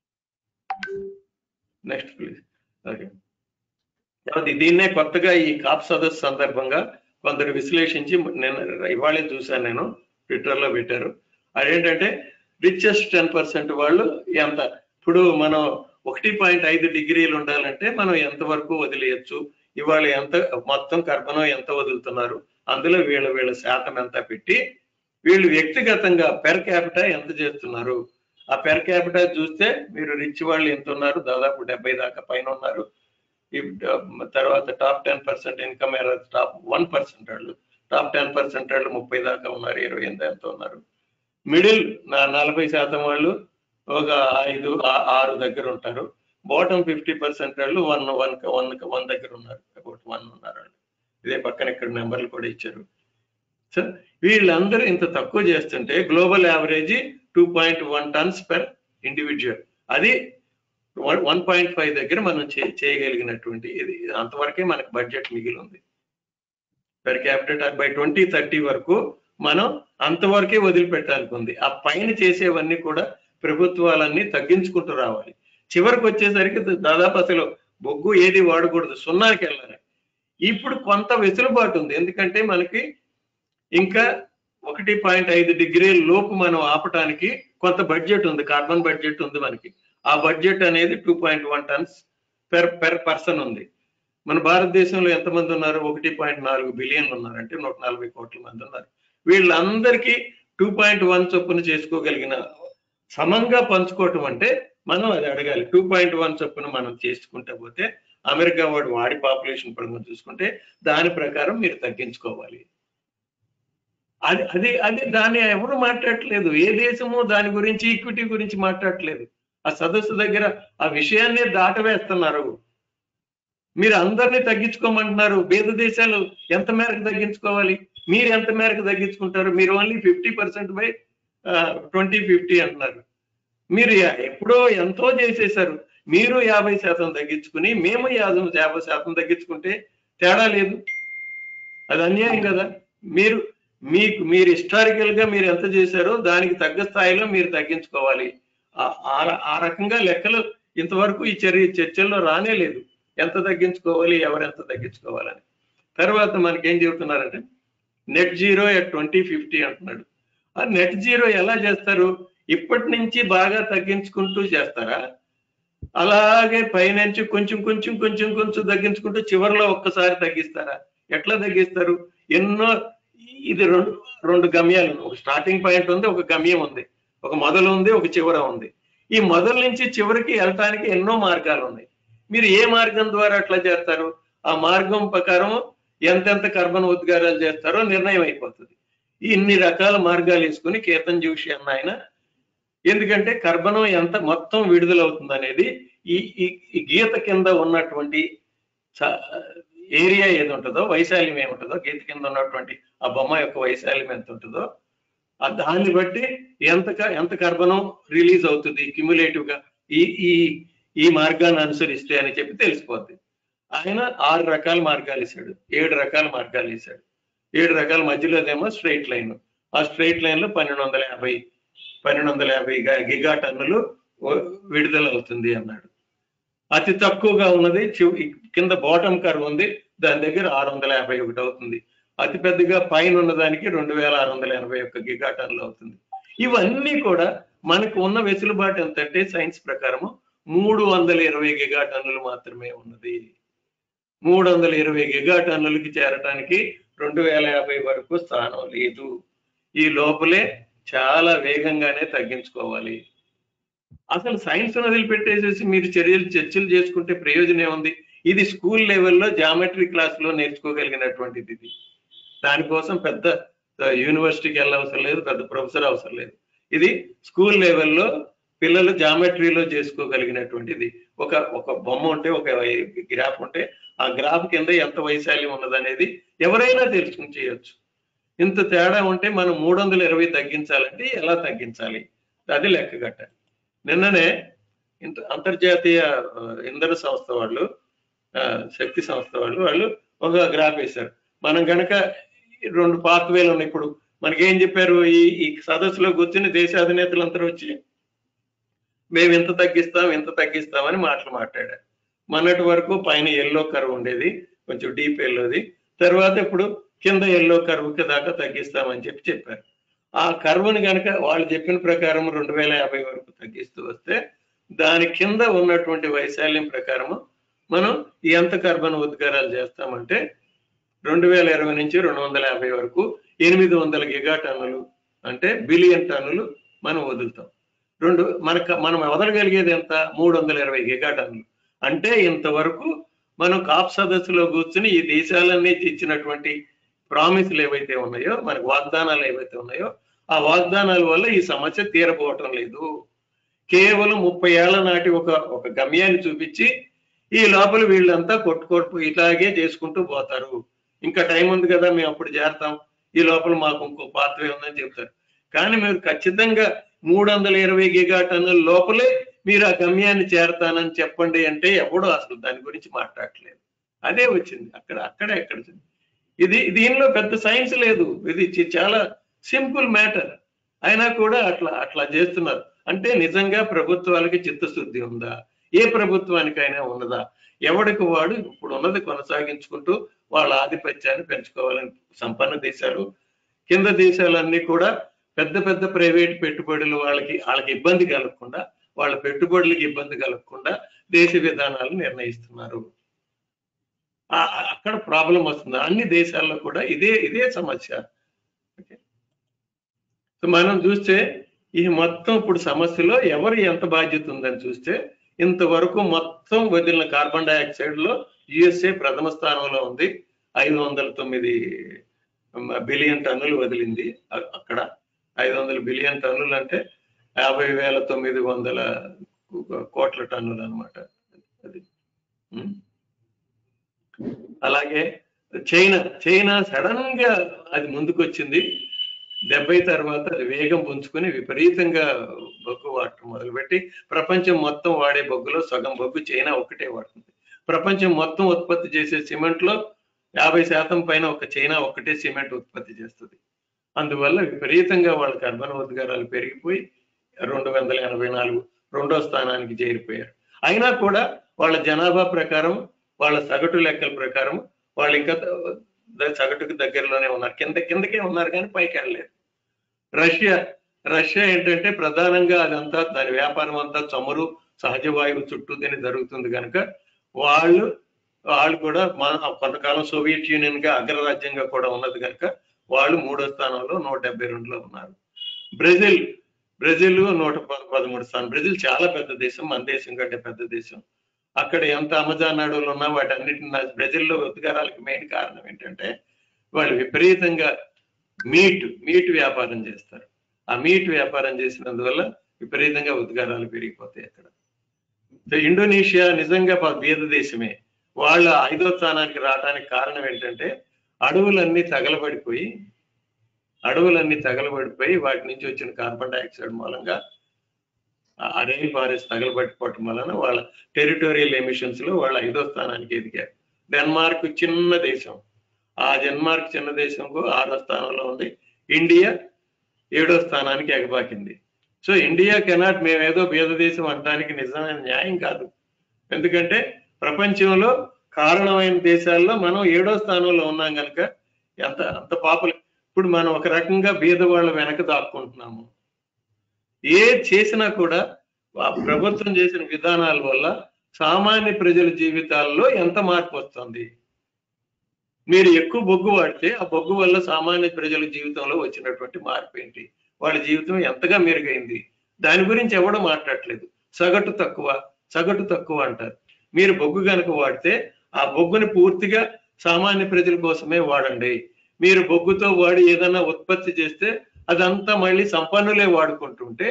నెక్స్ట్ ప్లీజ్ ఓకే కాబట్టి దీన్నే కొత్తగా ఈ కాప్ సదస్సు సందర్భంగా కొందరు విశ్లేషించి నేను ఇవాళే చూశాను నేను ట్విట్టర్ లో పెట్టారు అదేంటంటే రిచెస్ట్ టెన్ పర్సెంట్ వాళ్ళు ఎంత ఇప్పుడు మనం ఒకటి పాయింట్ ఐదు డిగ్రీలు ఉండాలంటే మనం ఎంత వరకు వదిలేయచ్చు ఇవాళ ఎంత మొత్తం కర్బనం ఎంత వదులుతున్నారు అందులో వీళ్ళ వీళ్ళ శాతం ఎంత పెట్టి వీళ్ళు వ్యక్తిగతంగా పెర్ క్యాపిటా ఎంత చేస్తున్నారు ఆ పెర్ క్యాపిటా చూస్తే మీరు రిచ్ వాళ్ళు ఎంత ఉన్నారు దాదాపు డెబ్బై దాకా పైన ఉన్నారు ఈ డ- తర్వాత top ten percent income top one percent వాళ్ళు టాప్ టెన్ పర్సెంట్ వాళ్ళు ముప్పై దాకా ఉన్నారు ఇరవై ఎనిమిది ఎంత ఉన్నారు మిడిల్ నలభై శాతం వాళ్ళు ఒక ఐదు ఆ- ఆరు దగ్గర ఉంటారు బాటమ్ ఫిఫ్టీ పర్సెంట్ వాళ్ళు వన్ వన్ వన్ వన్ దగ్గర ఉన్నారు అబౌట్ వన్ ఉన్నారు వాళ్ళు ఇదే పక్కన ఇక్కడ నెంబర్లు కూడా ఇచ్చారు సో వీళ్ళందరూ ఇంత తక్కువ చేస్తుంటే global average two point one tons per individual అది వన్ పాయింట్ ఫైవ్ దగ్గర మనం చే- చేయగలిగినటువంటి ఇది అంతవరకే మనకు బడ్జెట్ మిగిలి ఉంది per capital by twenty thirty వరకు మనం అంతవరకే వదిలిపెట్టానికి ఉంది ఆ పైన చేసేవన్నీ కూడా ప్రభుత్వాలన్నీ తగ్గించుకుంటూ రావాలి చివరికి వచ్చేసరికి దాదాపు అసలు బొగ్గు ఏది వాడకూడదు సున్నాకి వెళ్ళాలి ఇప్పుడు కొంత వెసులుబాటు ఉంది ఎందుకంటే మనకి ఇంకా ఒకటి పాయింట్ ఐదు డిగ్రీల లోపు మనం ఆపటానికి కొంత బడ్జెట్ ఉంది కార్బన్ బడ్జెట్ ఉంది మనకి ఆ బడ్జెట్ అనేది two point one tons per per person ఉంది మన భారతదేశంలో ఎంతమంది ఉన్నారు ఒకటి పాయింట్ నాలుగు బిలియన్లు ఉన్నారు అంటే నూట నలభై కోట్ల మంది ఉన్నారు వీళ్ళందరికీ టూ పాయింట్ వన్ చొప్పున చేసుకోగలిగిన సమంగా పంచుకోవటం అంటే మనం అది అడగాలి టూ పాయింట్ వన్ చొప్పున మనం చేసుకుంటే పోతే అమెరికా వాడు వాడి పాపులేషన్ పరంగా చూసుకుంటే దాని ప్రకారం మీరు తగ్గించుకోవాలి అది అది అది దాన్ని ఎవరు మాట్లాడట్లేదు ఏ దేశము దాని గురించి ఈక్విటీ గురించి మాట్లాడట్లేదు ఆ సదస్సు దగ్గర ఆ విషయాన్నే దాటవేస్తున్నారు మీరు అందరినీ తగ్గించుకోమంటున్నారు పేద దేశాలు ఎంత మేరకు తగ్గించుకోవాలి మీరు ఎంత మేరకు తగ్గించుకుంటారు మీరు only fifty percent by twenty fifty అంటున్నారు మీరు యా- ఎప్పుడో ఎంతో చేసేశారు మీరు యాభై శాతం తగ్గించుకుని మేము యాభై యాభై శాతం తగ్గించుకుంటే తేడా లేదు అది అన్యాయం కదా మీరు మీకు మీరు హిస్టారికల్ గా మీరు ఎంత చేశారో దానికి తగ్గ స్థాయిలో మీరు తగ్గించుకోవాలి ఆ- ఆ ర- ఆ రకంగా లెక్కలు ఇంతవరకు ఈ చర్య చర్చల్లో రానే లేదు ఎంత తగ్గించుకోవాలి ఎవరు ఎంత తగ్గించుకోవాలని తర్వాత మనకేం చెబుతున్నారంటే net zero at twenty fifty అంటున్నాడు ఆ నెట్ జీరో ఎలా చేస్తారు ఇప్పటి నుంచి బాగా తగ్గించుకుంటూ చేస్తారా అలాగే పైనుంచి కొంచెం కొంచెం కొంచెం కొంచెం తగ్గించుకుంటూ చివరిలో ఒక్కసారి తగ్గిస్తారా ఎట్లా తగ్గిస్తారు ఎన్నో ఇది రెండు రెండు గమ్యాలు ఉన్నాయి. ఒక స్టార్టింగ్ పాయింట్ ఉంది ఒక గమ్యం ఉంది ఒక మొదలు ఉంది ఒక చివర ఉంది ఈ మొదలు నుంచి చివరికి వెళ్ళటానికి ఎన్నో మార్గాలు ఉన్నాయి మీరు ఏ మార్గం ద్వారా అట్లా చేస్తారు ఆ మార్గం ప్రకారం ఎంతెంత కర్బన ఉద్గారాలు చేస్తారో నిర్ణయం అయిపోతుంది ఇన్ని రకాల మార్గాలు వేసుకుని కేతన్ జోషి అన్న ఆయన ఎందుకంటే కర్బనం ఎంత మొత్తం విడుదలవుతుంది అనేది ఈ ఈ- ఈ గీత కింద ఉన్నటువంటి చ- ఏరియా ఏది ఉంటుందో వైశాల్యం ఏముంటుందో గీత కింద ఉన్నటువంటి ఆ బొమ్మ యొక్క వైశాల్యం ఎంత ఉంటుందో ఆ దాన్ని బట్టి ఎంత క- ఎంత కర్బనం రిలీజ్ అవుతుంది క్యుములేటివ్ గా ఈ ఈ ఈ మార్గాన్ని అనుసరిస్తే అని చెప్పి తెలిసిపోద్ది ఆయన ఆరు రకాల మార్గాలు ఇచ్చాడు ఏడు రకాల మార్గాలు ఇచ్చాడు ఏడు రకాల మధ్యలోదేమో స్ట్రైట్ లైన్ ఆ స్ట్రైట్ లైన్ లో పన్నెండు వందల యాభై పన్నెండు వందల యాభై గా- గిగా టన్నులు వ- విడుదల అవుతుంది అన్నాడు అతి తక్కువగా ఉన్నది చివ- కింద బాటమ్ కర్వ్ ఉంది దాని దగ్గర ఆరు వందల యాభై ఒకటి అవుతుంది అతి పెద్దగా పైన ఉన్నదానికి రెండు వేల ఆరు వందల ఎనభై ఒక్క గిగా టన్నులు అవుతుంది ఇవన్నీ కూడా మనకు ఉన్న వెసులుబాటు ఎంతంటే సైన్స్ ప్రకారము మూడు వందల ఇరవై గిగా టన్నులు మాత్రమే ఉన్నది మూడు వందల ఇరవై గిగా టన్నులకి చేరటానికి రెండు వేల యాభై వరకు స్థానం లేదు ఈ లోపలే చాలా వేగంగానే తగ్గించుకోవాలి అసలు సైన్స్ వదిలిపెట్టేసేసి మీరు చర్యలు చర్చలు చేసుకుంటే ప్రయోజనం ఏముంది ఇది స్కూల్ లెవెల్లో జామెట్రీ క్లాస్ లో నేర్చుకోగలిగినటువంటిది ఇది దానికోసం పెద్ద ఆ, యూనివర్సిటీకి వెళ్ళవసరం లేదు పెద్ద ప్రొఫెసర్ అవసరం లేదు ఇది స్కూల్ లెవెల్లో పిల్లలు జామెట్రీలో చేసుకోగలిగినటువంటిది ఒక ఒక బొమ్మ ఉంటే ఒక గ్రాఫ్ ఉంటే ఆ గ్రాఫ్ కింద ఎంత వైశాల్యం ఉన్నదనేది ఎవరైనా తెలుసుకుని చేయొచ్చు ఇంత తేడా ఉంటే మనం మూడు వందల ఇరవై తగ్గించాలంటే ఎలా తగ్గించాలి అది లెక్క కట్టాలి నిన్ననే ఇంత అంతర్జాతీయ ఆ, ఇంధన సంస్థ వాళ్ళు ఆ, శక్తి సంస్థ వాళ్ళు వాళ్ళు ఒక గ్రాఫ్ వేశారు మనం గనక ఈ రెండు పాత్వేలు ఉన్నాయి ఇప్పుడు మనకేం చెప్పారు ఈ ఈ సదస్సులో కూర్చుని దేశ అధినేతలందరూ వచ్చి మేము ఇంత తగ్గిస్తాం ఇంత తగ్గిస్తామని మాటలు మాట్లాడారు మొన్నటి వరకు పైన ఎల్లో కర్వ్ ఉండేది కొంచెం డీప్ ఎల్లోది తర్వాత ఇప్పుడు కింద ఎల్లో కర్వ్కి దాకా తగ్గిస్తామని చెప్పి చెప్పారు ఆ కర్వ్ని కనుక వాళ్ళు చెప్పిన ప్రకారం రెండు వేల యాభై వరకు తగ్గిస్తూ వస్తే దాని కింద ఉన్నటువంటి వైశాల్యం ప్రకారము మనం ఎంత కర్బన ఉద్గారాలు చేస్తామంటే రెండు వేల ఇరవై నుంచి రెండు వందల యాభై వరకు ఎనిమిది వందల గిగా టన్నులు అంటే బిలియన్ టన్నులు మనం వదులుతాం రెండు మనకు మనం వదలగలిగేది ఎంత మూడు వందల ఇరవై గిగా టన్నులు అంటే ఇంతవరకు మనం కాప్ సదస్సులో కూర్చుని ఈ దేశాలన్నీ ఇచ్చినటువంటి ప్రామిసులు ఏవైతే ఉన్నాయో మనకు వాగ్దానాలు ఏవైతే ఉన్నాయో ఆ వాగ్దానాల వల్ల ఈ సమస్య తీరబోవటం లేదు కేవలం ముప్పై ఏళ్ల నాటి ఒక ఒక గమ్యాన్ని చూపించి ఈ లోపల వీళ్ళంతా కొట్టుకొట్టు ఇలాగే చేసుకుంటూ పోతారు ఇంకా టైం ఉంది కదా మేము అప్పుడు చేరతాం ఈ లోపల మాకు ఇంకో పాత్వే ఉందని చెప్తారు కానీ మీరు ఖచ్చితంగా మూడు వందల ఇరవై గిగా టన్నుల లోపలే మీరు ఆ గమ్యాన్ని చేరతానని చెప్పండి అంటే ఎవడో అసలు దాని గురించి మాట్లాడట్లేదు అదే వచ్చింది అక్కడ అక్కడ ఎక్కడ వచ్చింది ఇది దీనిలో పెద్ద సైన్స్ లేదు ఇది చి- చాలా సింపుల్ మ్యాటర్ అయినా కూడా అట్లా అట్లా చేస్తున్నారు అంటే నిజంగా ప్రభుత్వాలకి చిత్తశుద్ధి ఉందా ఏ ప్రభుత్వానికైనా ఉన్నదా ఎవడికి వాడు ఇప్పుడు ఉన్నది కొనసాగించుకుంటూ వాళ్ళ ఆధిపత్యాన్ని పెంచుకోవాలని సంపన్న దేశాలు కింద దేశాలన్నీ కూడా పెద్ద పెద్ద ప్రైవేట్ పెట్టుబడులు వాళ్ళకి వాళ్ళకి ఇబ్బంది కలగకుండా వాళ్ళ పెట్టుబడులకి ఇబ్బంది కలగకుండా దేశ విధానాలు నిర్ణయిస్తున్నారు ఆ- ఆ- అక్కడ ప్రాబ్లం వస్తుంది అన్ని దేశాల్లో కూడా ఇదే ఇదే సమస్య ఓకే. సో మనం చూస్తే ఈ మొత్తం ఇప్పుడు సమస్యలో ఎవరు ఎంత బాధ్యత ఉందని చూస్తే ఇంతవరకు మొత్తం వదిలిన కార్బన్ డైఆక్సైడ్ లో యుఎస్ఏ ప్రథమ స్థానంలో ఉంది ఐదు వందల తొమ్మిది బిలియన్ టన్నులు వదిలింది అ- అక్కడ ఐదు వందల బిలియన్ టన్నులు అంటే యాభై వేల తొమ్మిది వందల కోట్ల టన్నులు అన్నమాట అది ఉం. అలాగే చైనా చైనా సడన్ గా అది ముందుకొచ్చింది డెబ్బై తర్వాత అది వేగం పుంజుకుని విపరీతంగా బొగ్గు వాడటం మొదలుపెట్టి ప్రపంచం మొత్తం వాడే బొగ్గులో సగం బొగ్గు చైనా ఒక్కటే వాడుతుంది ప్రపంచం మొత్తం ఉత్పత్తి చేసే సిమెంట్ లో యాభై శాతం పైన ఒక చైనా ఒక్కటే సిమెంట్ ఉత్పత్తి చేస్తుంది అందువల్ల విపరీతంగా వాళ్ళ కర్బన ఉద్గారాలు పెరిగిపోయి రెండు వందల ఎనభై నాలుగు రెండో స్థానానికి చేరిపోయారు అయినా కూడా వాళ్ళ జనాభా ప్రకారం వాళ్ళ సగటు లెక్కల ప్రకారం వాళ్ళు ఇంకా ద- సగటుకు దగ్గరలోనే ఉన్నారు కింద కిందకే ఉన్నారు కానీ పైకి వెళ్ళలేదు రష్యా రష్యా ఏంటంటే ప్రధానంగా అదంతా దాని వ్యాపారం అంతా చమురు సహజ వాయువు చుట్టూ దీని జరుగుతుంది కనుక వాళ్ళు వాళ్ళు కూడా మన కొంతకాలం సోవియట్ యూనియన్ గా అగ్రరాజ్యంగా కూడా ఉన్నది కనుక వాళ్ళు మూడో స్థానంలో నూట డెబ్బై రెండులో ఉన్నారు బ్రెజిల్ బ్రెజిల్ నూట ప- పదమూడు స్థానం బ్రెజిల్ చాలా పెద్ద దేశం మన దేశం కంటే పెద్ద దేశం అక్కడ ఎంత అమెజాన్ అడవులు ఉన్నా వాటన్నిటిని బ్రెజిల్లో ఉద్గారాలకు మెయిన్ కారణం ఏంటంటే వాళ్ళు విపరీతంగా మీట్ మీట్ వ్యాపారం చేస్తారు ఆ మీట్ వ్యాపారం చేసినందువల్ల విపరీతంగా ఉద్గారాలు పెరిగిపోతాయి అక్కడ సో ఇండోనేషియా నిజంగా ప- బీద దేశమే వాళ్ళ ఐదో స్థానానికి రావడానికి కారణం ఏంటంటే అడవులన్నీ తగలబడిపోయి అడవులన్నీ తగలబడిపోయి వాటి నుంచి వచ్చిన కార్బన్ డైఆక్సైడ్ మూలంగా ఆ రెయిన్ ఫారెస్ట్ తగలబడిపోవటం వలన వాళ్ళ టెరిటోరియల్ ఎమిషన్స్ లో వాళ్ళ ఐదో స్థానానికి ఎదిగారు డెన్మార్క్ చిన్న దేశం ఆ డెన్మార్క్ చిన్న దేశంకు ఆరో స్థానంలో ఉంది ఇండియా ఏడో స్థానానికి ఎగబాకింది సో ఇండియా కెనాట్ మేమేదో బీద దేశం అనడానికి నిజమైన న్యాయం కాదు ఎందుకంటే ప్రపంచంలో కారణమైన దేశాల్లో మనం ఏడో స్థానంలో ఉన్నాం కనుక ఎంత అంత పాపుల ఇప్పుడు మనం ఒక రకంగా బీద వాళ్ళ వెనక దాక్కుంటున్నాము ఏ చేసినా కూడా ఆ ప్రభుత్వం చేసిన విధానాల వల్ల సామాన్య ప్రజల జీవితాల్లో ఎంత మార్పు వస్తుంది మీరు ఎక్కువ బొగ్గు వాడితే ఆ బొగ్గు వల్ల సామాన్య ప్రజల జీవితంలో వచ్చినటువంటి మార్పు ఏంటి వాళ్ళ జీవితం ఎంతగా మెరుగైంది దాని గురించి ఎవడో మాట్లాడట్లేదు సగటు తక్కువ సగటు తక్కువ అంటారు మీరు బొగ్గు కనుక వాడితే ఆ బొగ్గుని పూర్తిగా సామాన్య ప్రజల కోసమే వాడండి మీరు బొగ్గుతో వాడి ఏదైనా ఉత్పత్తి చేస్తే అదంతా మళ్ళీ సంపన్నులే వాడుకుంటుంటే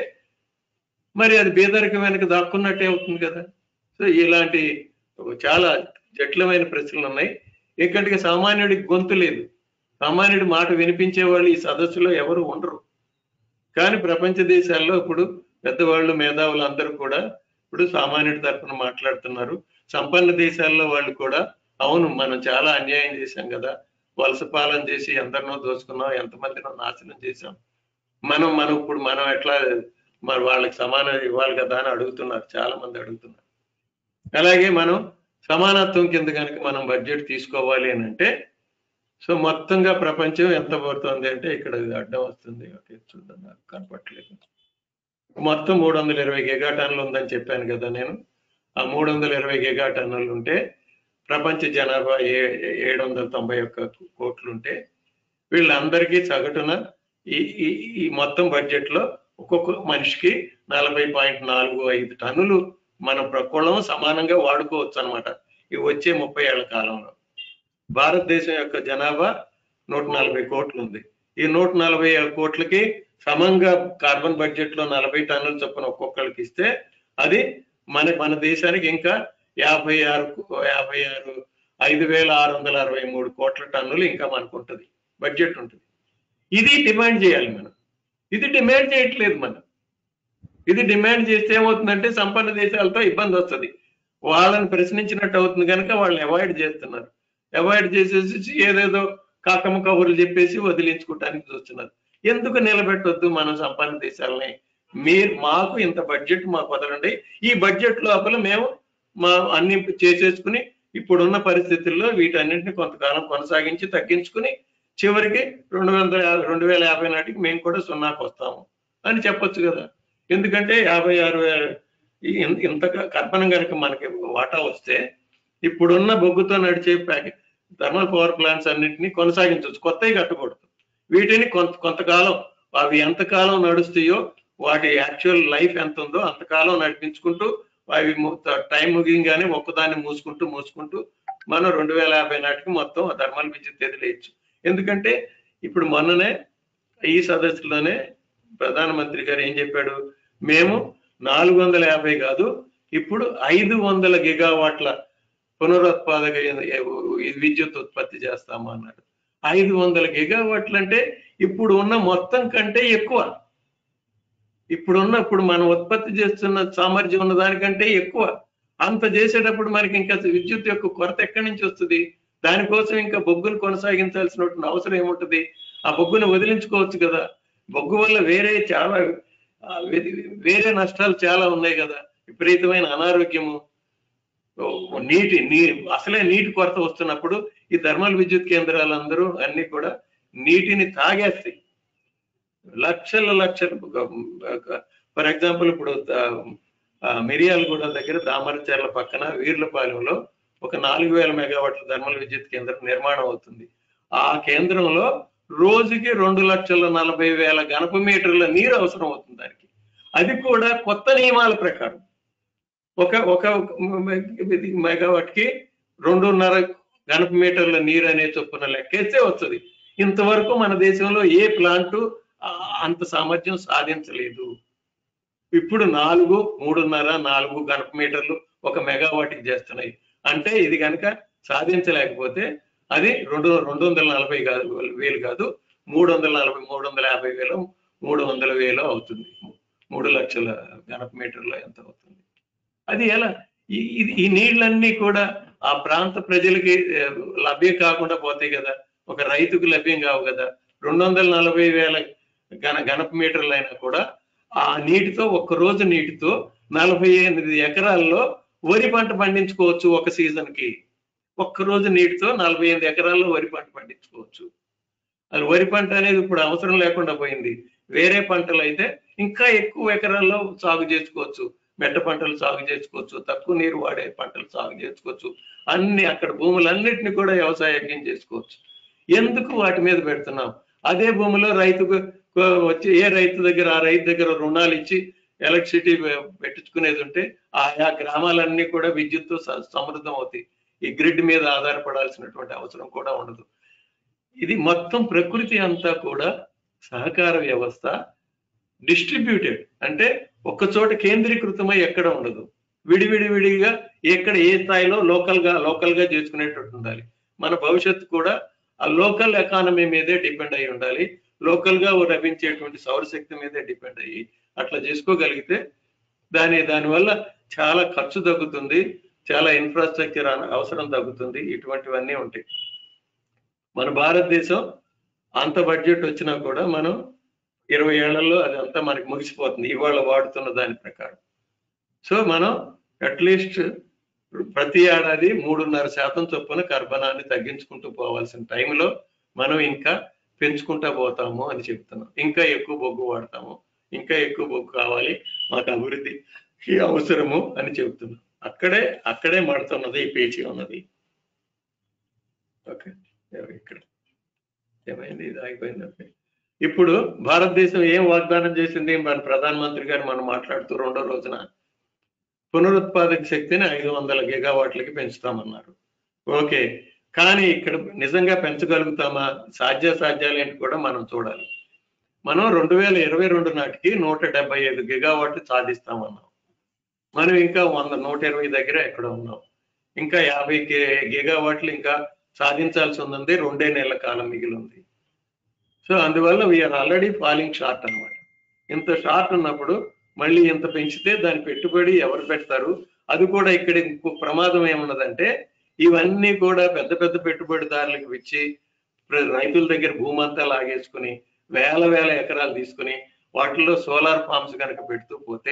మరి అది బేదరికం వెనక దాక్కున్నట్టే అవుతుంది కదా సో ఇలాంటి చాలా జటిలమైన ప్రశ్నలు ఉన్నాయి ఇక్కడికి సామాన్యుడికి గొంతు లేదు సామాన్యుడి మాట వినిపించే వాళ్ళు ఈ సదస్సులో ఎవరు ఉండరు కానీ ప్రపంచ దేశాల్లో ఇప్పుడు పెద్దవాళ్ళు మేధావులు అందరూ కూడా ఇప్పుడు సామాన్యుడి తరఫున మాట్లాడుతున్నారు సంపన్న దేశాల్లో వాళ్ళు కూడా అవును మనం చాలా అన్యాయం చేశాం కదా వలస పాలన చేసి ఎందరినో దోచుకున్నాం ఎంతమందినో నాశనం చేశాం మనం మనం ఇప్పుడు మనం ఎట్లా మరి వాళ్ళకి సమానం ఇవ్వాలి కదా అని అడుగుతున్నారు చాలా మంది అడుగుతున్నారు అలాగే మనం సమానత్వం కింద కనుక మనం బడ్జెట్ తీసుకోవాలి అని అంటే సో మొత్తంగా ప్రపంచం ఎంత పడుతుంది అంటే ఇక్కడ ఇది అడ్డం వస్తుంది ఓకే చూద్దాం నాకు కనపట్లేదు మొత్తం మూడు వందల ఇరవై గిగా టన్నులు ఉందని చెప్పాను కదా నేను ఆ మూడు వందల ఇరవై గిగా టన్నులు ఉంటే ప్రపంచ జనాభా ఏ ఏడు వందల తొంభై ఒక్క కోట్లు ఉంటే వీళ్ళందరికీ సగటున ఈ ఈ ఈ మొత్తం బడ్జెట్ లో ఒక్కొక్క మనిషికి నలభై పాయింట్ నాలుగు ఐదు టన్నులు మన ప్రకుళం సమానంగా వాడుకోవచ్చు అనమాట ఇవి వచ్చే ముప్పై ఏళ్ల కాలంలో భారతదేశం యొక్క జనాభా నూట నలభై కోట్లు ఉంది ఈ నూట నలభై ఏడు కోట్లకి సమంగా కార్బన్ బడ్జెట్ లో నలభై టన్నుల చొప్పున ఒక్కొక్కరికి ఇస్తే అది మన మన దేశానికి ఇంకా యాభై ఆరు యాభై ఆరు ఐదు వేల ఆరు వందల అరవై మూడు కోట్ల టన్నులు ఇంకా మనకు ఉంటుంది బడ్జెట్ ఉంటుంది ఇది డిమాండ్ చేయాలి మనం ఇది డిమాండ్ చేయట్లేదు మనం ఇది డిమాండ్ చేస్తే ఏమవుతుందంటే సంపన్న దేశాలతో ఇబ్బంది వస్తుంది వాళ్ళని ప్రశ్నించినట్టు అవుతుంది కనుక వాళ్ళని అవాయిడ్ చేస్తున్నారు అవాయిడ్ చేసేసి ఏదేదో కాకమ్మ కబుర్లు చెప్పేసి వదిలించుకోవటానికి చూస్తున్నారు ఎందుకు నిలబెట్టొద్దు మన సంపన్న దేశాలని మీరు మాకు ఇంత బడ్జెట్ మాకు వదలండి ఈ బడ్జెట్ లోపల మేము మా అన్ని చేసేసుకుని ఇప్పుడున్న పరిస్థితుల్లో వీటన్నింటిని కొంతకాలం కొనసాగించి తగ్గించుకుని చివరికి రెండు వందల యాభై రెండు వేల యాభై నాటికి మేము కూడా సున్నాకు వస్తాము అని చెప్పొచ్చు కదా ఎందుకంటే యాభై ఆరు వేల ఇన్- ఇంత కర్పణం కనుక మనకి వాటా వస్తే ఇప్పుడున్న బొగ్గుతో నడిచే ప్యాకెట్ థర్మల్ పవర్ ప్లాంట్స్ అన్నింటినీ కొనసాగించవచ్చు కొత్తవి కట్టకూడదు వీటిని కొంత కొంతకాలం అవి ఎంతకాలం నడుస్తాయో వాటి యాక్చువల్ లైఫ్ ఎంత ఉందో అంతకాలం నడిపించుకుంటూ అవి టైం ముగియంగానే ఒక్కదాన్ని మూసుకుంటూ మూసుకుంటూ మనం రెండు వేల యాభై నాటికి మొత్తం ఆ థర్మల్ విద్యుత్ ఎదిలేయచ్చు ఎందుకంటే ఇప్పుడు మొన్ననే ఈ సదస్సులోనే ప్రధానమంత్రి గారు ఏం చెప్పాడు మేము నాలుగు వందల యాభై కాదు ఇప్పుడు ఐదు వందల గిగావాట్ల పునరుత్పాదక విద్యుత్ ఉత్పత్తి చేస్తాము అన్నాడు ఐదు వందల గిగావాట్లు అంటే ఇప్పుడు ఉన్న మొత్తం కంటే ఎక్కువ ఇప్పుడున్న ఇప్పుడు మనం ఉత్పత్తి చేస్తున్న సామర్థ్యం ఉన్న దానికంటే ఎక్కువ అంత చేసేటప్పుడు మనకి ఇంకా విద్యుత్ యొక్క కొరత ఎక్కడి నుంచి వస్తుంది దానికోసం ఇంకా బొగ్గును కొనసాగించాల్సినటువంటి అవసరం ఏముంటుంది ఆ బొగ్గును వదిలించుకోవచ్చు కదా బొగ్గు వల్ల వేరే చాలా ఆ, వే- వేరే నష్టాలు చాలా ఉన్నాయి కదా విపరీతమైన అనారోగ్యము ఓ, నీటి నీ అసలే నీటి కొరత వస్తున్నప్పుడు ఈ థర్మల్ విద్యుత్ కేంద్రాలందరూ అన్ని కూడా నీటిని తాగేస్తాయి లక్షల లక్షలు ఫర్ ఎగ్జాంపుల్ ఇప్పుడు ఆ, మిరియాలగూడ దగ్గర దామరచర్ల పక్కన వీర్లపాలెంలో ఒక నాలుగు వేల మెగావాట్ల థర్మల్ విద్యుత్ కేంద్రం నిర్మాణం అవుతుంది ఆ కేంద్రంలో రోజుకి రెండు లక్షల నలభై వేల గణప మీటర్ల నీరు అవసరం అవుతుంది దానికి అది కూడా కొత్త నియమాల ప్రకారం ఒక ఒక మెగావాట్ కి రెండున్నర గణప మీటర్ల నీరు అనే చొప్పున లెక్కేస్తే వస్తుంది ఇంతవరకు మన దేశంలో ఏ ప్లాంట్ అంత సామర్థ్యం సాధించలేదు ఇప్పుడు నాలుగు మూడున్నర నాలుగు గణప మీటర్లు ఒక మెగావాట్కి చేస్తున్నాయి అంటే ఇది కనుక సాధించలేకపోతే అది రెండు రెండు వందల నలభై కాదు వేలు కాదు మూడు వందల నలభై మూడు వందల యాభై వేలు మూడు వందల వేలు అవుతుంది మూడు లక్షల గణప మీటర్లో ఎంత అవుతుంది అది ఎలా ఈ ఇది- ఈ నీళ్ళన్నీ కూడా ఆ ప్రాంత ప్రజలకి ఆ, లభ్యం కాకుండా పోతాయి కదా ఒక రైతుకు లభ్యం కావు కదా రెండు వందల నలభై వేల ఘన గణప మీటర్లు అయినా కూడా ఆ నీటితో ఒక్క రోజు నీటితో నలభై ఎనిమిది ఎకరాల్లో వరి పంట పండించుకోవచ్చు ఒక సీజన్ కి ఒక్క రోజు నీటితో నలభై ఎనిమిది ఎకరాల్లో వరి పంట పండించుకోవచ్చు అది వరి పంట అనేది ఇప్పుడు అవసరం లేకుండా పోయింది వేరే పంటలు అయితే ఇంకా ఎక్కువ ఎకరాల్లో సాగు చేసుకోవచ్చు మెట్ట పంటలు సాగు చేసుకోవచ్చు తక్కువ నీరు వాడే పంటలు సాగు చేసుకోవచ్చు అన్ని అక్కడ భూములన్నిటిని కూడా వ్యవసాయం చేసుకోవచ్చు ఎందుకు వాటి మీద పెడుతున్నాం అదే భూమిలో రైతుకు వచ్చి ఏ రైతు దగ్గర ఆ రైతు దగ్గర రుణాలు ఇచ్చి ఎలక్ట్రిసిటీ పెట్టించుకునేది ఉంటే ఆయా గ్రామాలన్నీ కూడా విద్యుత్తో స- సమృద్ధం అవుతాయి ఈ గ్రిడ్ మీద ఆధారపడాల్సినటువంటి అవసరం కూడా ఉండదు ఇది మొత్తం ప్రకృతి అంతా కూడా సహకార వ్యవస్థ డిస్ట్రిబ్యూటెడ్ అంటే ఒక్క చోట కేంద్రీకృతమై ఎక్కడ ఉండదు విడివిడి విడిగా ఎక్కడ ఏ స్థాయిలో లోకల్ గా లోకల్ గా చేసుకునేటట్టు ఉండాలి మన భవిష్యత్తు కూడా ఆ లోకల్ ఎకానమీ మీదే డిపెండ్ అయి ఉండాలి లోకల్ గా లభించేటువంటి సౌరశక్తి మీదే డిపెండ్ అయ్యి అట్లా చేసుకోగలిగితే దాని దానివల్ల చాలా ఖర్చు తగ్గుతుంది చాలా ఇన్ఫ్రాస్ట్రక్చర్ అవసరం తగ్గుతుంది ఇటువంటివన్నీ ఉంటాయి మన భారతదేశం అంత బడ్జెట్ వచ్చినా కూడా మనం ఇరవై ఏళ్లలో అదంతా మనకి ముగిసిపోతుంది ఇవాళ వాడుతున్న దాని ప్రకారం సో మనం అట్లీస్ట్ ప్రతి ఏడాది మూడున్నర శాతం చొప్పున కర్బనాన్ని తగ్గించుకుంటూ పోవాల్సిన టైంలో మనం ఇంకా పెంచుకుంటా పోతాము అని చెప్తున్నాం ఇంకా ఎక్కువ బొగ్గు వాడతాము ఇంకా ఎక్కువ బొగ్గు కావాలి మాకు అభివృద్ధికి అవసరము అని చెబుతున్నాం అక్కడే అక్కడే మడుతున్నది ఈ పేచీ ఉన్నది ఓకే ఇక్కడ ఏమైంది ఇది ఆగిపోయింది ఓకే ఇప్పుడు భారతదేశం ఏం వాగ్దానం చేసింది మన ప్రధానమంత్రి గారు మనం మాట్లాడుతూ రెండో రోజున పునరుత్పాదక శక్తిని ఐదు వందల గిగావాట్లకి పెంచుతామన్నారు ఓకే కానీ ఇక్కడ నిజంగా పెంచగలుగుతామా సాధ్యాసాధ్యాలు ఏంటి కూడా మనం చూడాలి మనం రెండు వేల ఇరవై రెండు నాటికి నూట డెబ్బై ఐదు గిగావాట్లు సాధిస్తామన్నాం మనం ఇంకా వంద నూట ఇరవై దగ్గర ఎక్కడ ఉన్నాం ఇంకా యాభై గి- గిగావాట్లు ఇంకా సాధించాల్సి ఉంది రెండే నెలల కాలం మిగిలి ఉంది సో అందువల్ల వీఆర్ ఆల్రెడీ ఫాలింగ్ షార్ట్ అన్నమాట ఇంత షార్ట్ ఉన్నప్పుడు మళ్ళీ ఇంత పెంచితే దాని పెట్టుబడి ఎవరు పెడతారు అది కూడా ఇక్కడ ఇంకో ప్రమాదం ఏమున్నదంటే ఇవన్నీ కూడా పెద్ద పెద్ద పెట్టుబడిదారులకు ఇచ్చి ప్ర- రైతుల దగ్గర భూమి అంతా లాగేసుకుని వేల వేల ఎకరాలు తీసుకుని వాటిల్లో సోలార్ ఫార్మ్స్ కనుక పెడుతూ పోతే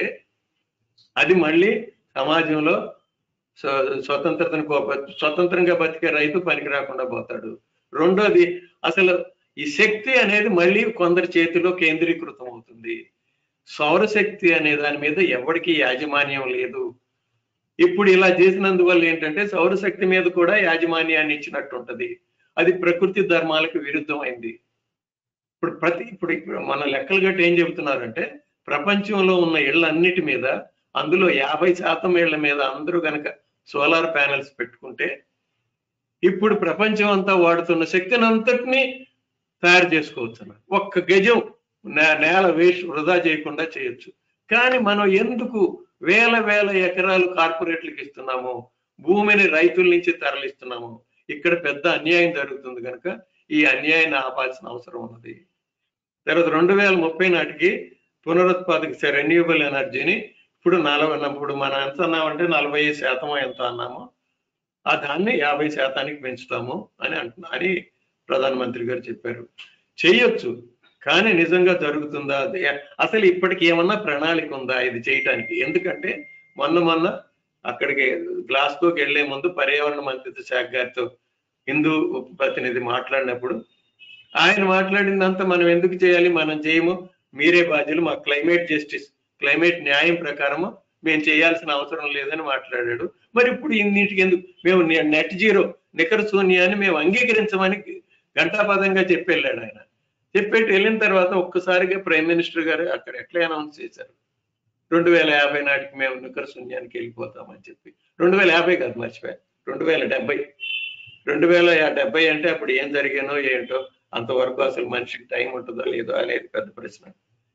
అది మళ్ళీ సమాజంలో స్వ- స్వతంత్రతను కో- స్వతంత్రంగా బతికే రైతు పనికి రాకుండా పోతాడు రెండోది అసలు ఈ శక్తి అనేది మళ్ళీ కొందరి చేతిలో కేంద్రీకృతం అవుతుంది సౌరశక్తి అనే దాని మీద ఎవరికి యాజమాన్యం లేదు ఇప్పుడు ఇలా చేసినందువల్ల ఏంటంటే సౌరశక్తి మీద కూడా యాజమాన్యాన్ని ఇచ్చినట్టు ఉంటది అది ప్రకృతి ధర్మాలకు విరుద్ధమైంది ఇప్పుడు ప్రతి ఇప్పుడు ఇప్పుడు మన లెక్కలు గట్టి ఏం చెబుతున్నారంటే ప్రపంచంలో ఉన్న ఇళ్ళన్నిటి మీద అందులో యాభై శాతం ఇళ్ల మీద అందరూ గనక సోలార్ ప్యానెల్స్ పెట్టుకుంటే ఇప్పుడు ప్రపంచం అంతా వాడుతున్న శక్తిని అంతటినీ తయారు చేసుకోవచ్చు అన్నమాట. ఒక్క గజం నే- నేల వేస్ట్ వృధా చేయకుండా చేయొచ్చు కానీ మనం ఎందుకు వేల వేల ఎకరాలు కార్పొరేట్లకు ఇస్తున్నాము భూమిని రైతుల నుంచి తరలిస్తున్నాము ఇక్కడ పెద్ద అన్యాయం జరుగుతుంది కనుక ఈ అన్యాయాన్ని ఆపాల్సిన అవసరం ఉన్నది తర్వాత రెండు వేల ముప్పై నాటికి పునరుత్పాదక రెన్యూబుల్ ఎనర్జీని ఇప్పుడు నలభై ఇప్పుడు మనం ఎంత అన్నామంటే నలభై ఐదు శాతం ఎంత అన్నామో ఆ దాన్ని యాభై శాతానికి పెంచుతాము అని అంటున్నా అని ప్రధానమంత్రి గారు చెప్పారు చేయొచ్చు కానీ నిజంగా జరుగుతుందా అది అసలు ఇప్పటికి ఏమన్నా ప్రణాళిక ఉందా ఇది చేయటానికి ఎందుకంటే మొన్న మొన్న అక్కడికి గ్లాస్గోకి వెళ్లే ముందు పర్యావరణ మంత్రిత్వ శాఖ గారితో హిందూ ప్రతినిధి మాట్లాడినప్పుడు ఆయన మాట్లాడిందంతా మనం ఎందుకు చేయాలి మనం చేయము మీరే బాధ్యులు మా క్లైమేట్ జస్టిస్ క్లైమేట్ న్యాయం ప్రకారము మేము చేయాల్సిన అవసరం లేదని మాట్లాడాడు మరి ఇప్పుడు ఇన్నిటికి ఎందుకు మేము నెట్ జీరో నికర శూన్యాన్ని మేము అంగీకరించమని ఘంటాపదంగా చెప్పి వెళ్ళాడు ఆయన చెప్పేటి వెళ్ళిన తర్వాత ఒక్కసారిగా ప్రైమ్ మినిస్టర్ గారు అక్కడ ఎట్లా అనౌన్స్ చేశారు రెండు వేల యాభై నాటికి మేము నికర శూన్యానికి వెళ్ళిపోతామని చెప్పి రెండు వేల యాభై కాదు మర్చిపోయా రెండు వేల డెబ్బై రెండు వేల డెబ్బై అంటే అప్పుడు ఏం జరిగానో ఏంటో అంతవరకు అసలు మనిషికి టైం ఉంటుందో లేదో అనేది పెద్ద ప్రశ్న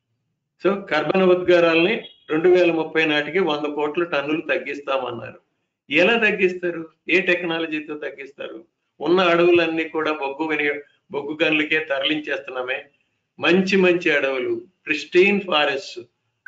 సో కర్బన ఉద్గారాలని రెండు వేల ముప్పై నాటికి వంద కోట్ల టన్నులు తగ్గిస్తామన్నారు ఎలా తగ్గిస్తారు ఏ టెక్నాలజీతో తగ్గిస్తారు ఉన్న అడవులన్నీ కూడా బొగ్గు వినియో బొగ్గు గనులకే తరలించేస్తున్నామే మంచి మంచి అడవులు ప్రిస్టీన్ ఫారెస్ట్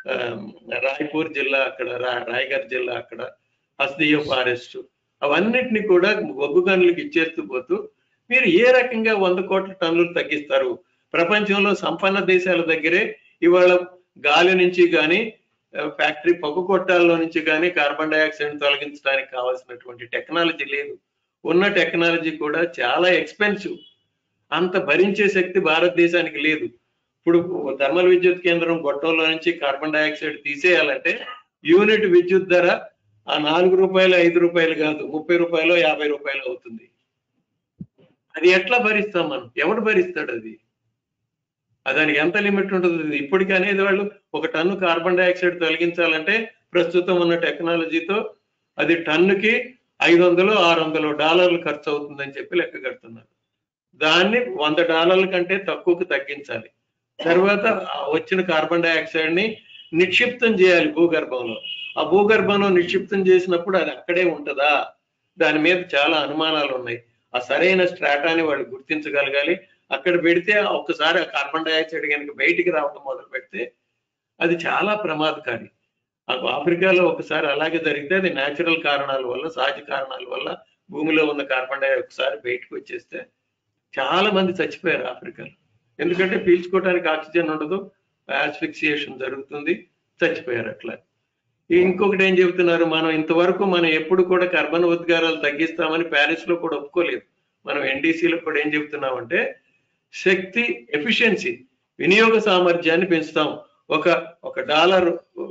రాయ్పూర్ జిల్లా అక్కడ రా- రాయగఢ్ జిల్లా అక్కడ హస్దియో ఫారెస్ట్ అవన్నిటిని కూడా బొగ్గు గనులకు ఇచ్చేస్తూ పోతూ మీరు ఏ రకంగా వంద కోట్ల టన్నులు తగ్గిస్తారు ప్రపంచంలో సంపన్న దేశాల దగ్గరే ఇవాళ గాలి నుంచి కానీ ఫ్యాక్టరీ పొగ కొట్టాల్లో నుంచి కానీ కార్బన్ డైఆక్సైడ్ తొలగించడానికి కావాల్సినటువంటి టెక్నాలజీ లేదు ఉన్న టెక్నాలజీ కూడా చాలా ఎక్స్పెన్సివ్ అంత భరించే శక్తి భారతదేశానికి లేదు ఇప్పుడు థర్మల్ విద్యుత్ కేంద్రం గొట్టంలో నుంచి కార్బన్ డైఆక్సైడ్ తీసేయాలంటే యూనిట్ విద్యుత్ ధర ఆ నాలుగు రూపాయలు ఐదు రూపాయలు కాదు ముప్పై రూపాయలు యాభై రూపాయలు అవుతుంది అది ఎట్లా భరిస్తాం మనం ఎవడు భరిస్తాడు అది ఆ దానికి ఎంత లిమిట్ ఉంటుంది ఇప్పటికీ అనేది వాళ్ళు ఒక టన్ను కార్బన్ డైఆక్సైడ్ తొలగించాలంటే ప్రస్తుతం ఉన్న టెక్నాలజీతో అది టన్నుకి ఐదు వందలు ఆరు వందలు డాలర్లు ఖర్చు అవుతుందని చెప్పి లెక్క కడుతున్నారు దాన్ని వంద డాలర్ల కంటే తక్కువకు తగ్గించాలి తర్వాత ఆ వచ్చిన కార్బన్ డైఆక్సైడ్ ని నిక్షిప్తం చేయాలి భూగర్భంలో ఆ భూగర్భంలో నిక్షిప్తం చేసినప్పుడు అది అక్కడే ఉంటుందా దాని మీద చాలా అనుమానాలు ఉన్నాయి ఆ సరైన స్ట్రాటాని వాళ్ళు గుర్తించగలగాలి అక్కడ పెడితే ఒక్కసారి ఆ కార్బన్ డైఆక్సైడ్ కనుక బయటికి రావడం మొదలు పెడితే అది చాలా ప్రమాదకారి ఆ ఆఫ్రికాలో ఒకసారి అలాగే జరిగితే అది న్యాచురల్ కారణాల వల్ల సహజ కారణాల వల్ల భూమిలో ఉన్న కార్బన్ డై ఒకసారి బయటకు వచ్చేస్తే చాలా మంది చచ్చిపోయారు ఆఫ్రికాలో ఎందుకంటే పీల్చుకోవడానికి ఆక్సిజన్ ఉండదు ఆస్ఫిక్సియేషన్ జరుగుతుంది చచ్చిపోయారు అట్లా ఇంకొకటి ఏం చెబుతున్నారు మనం ఇంతవరకు మనం ఎప్పుడు కూడా కర్బన ఉద్గారాలు తగ్గిస్తామని ప్యారిస్ లో కూడా ఒప్పుకోలేదు మనం ఎన్డీసీలో కూడా ఏం చెబుతున్నామంటే శక్తి ఎఫిషియన్సీ వినియోగ సామర్థ్యాన్ని పెంచుతాం ఒక ఒక డాలర్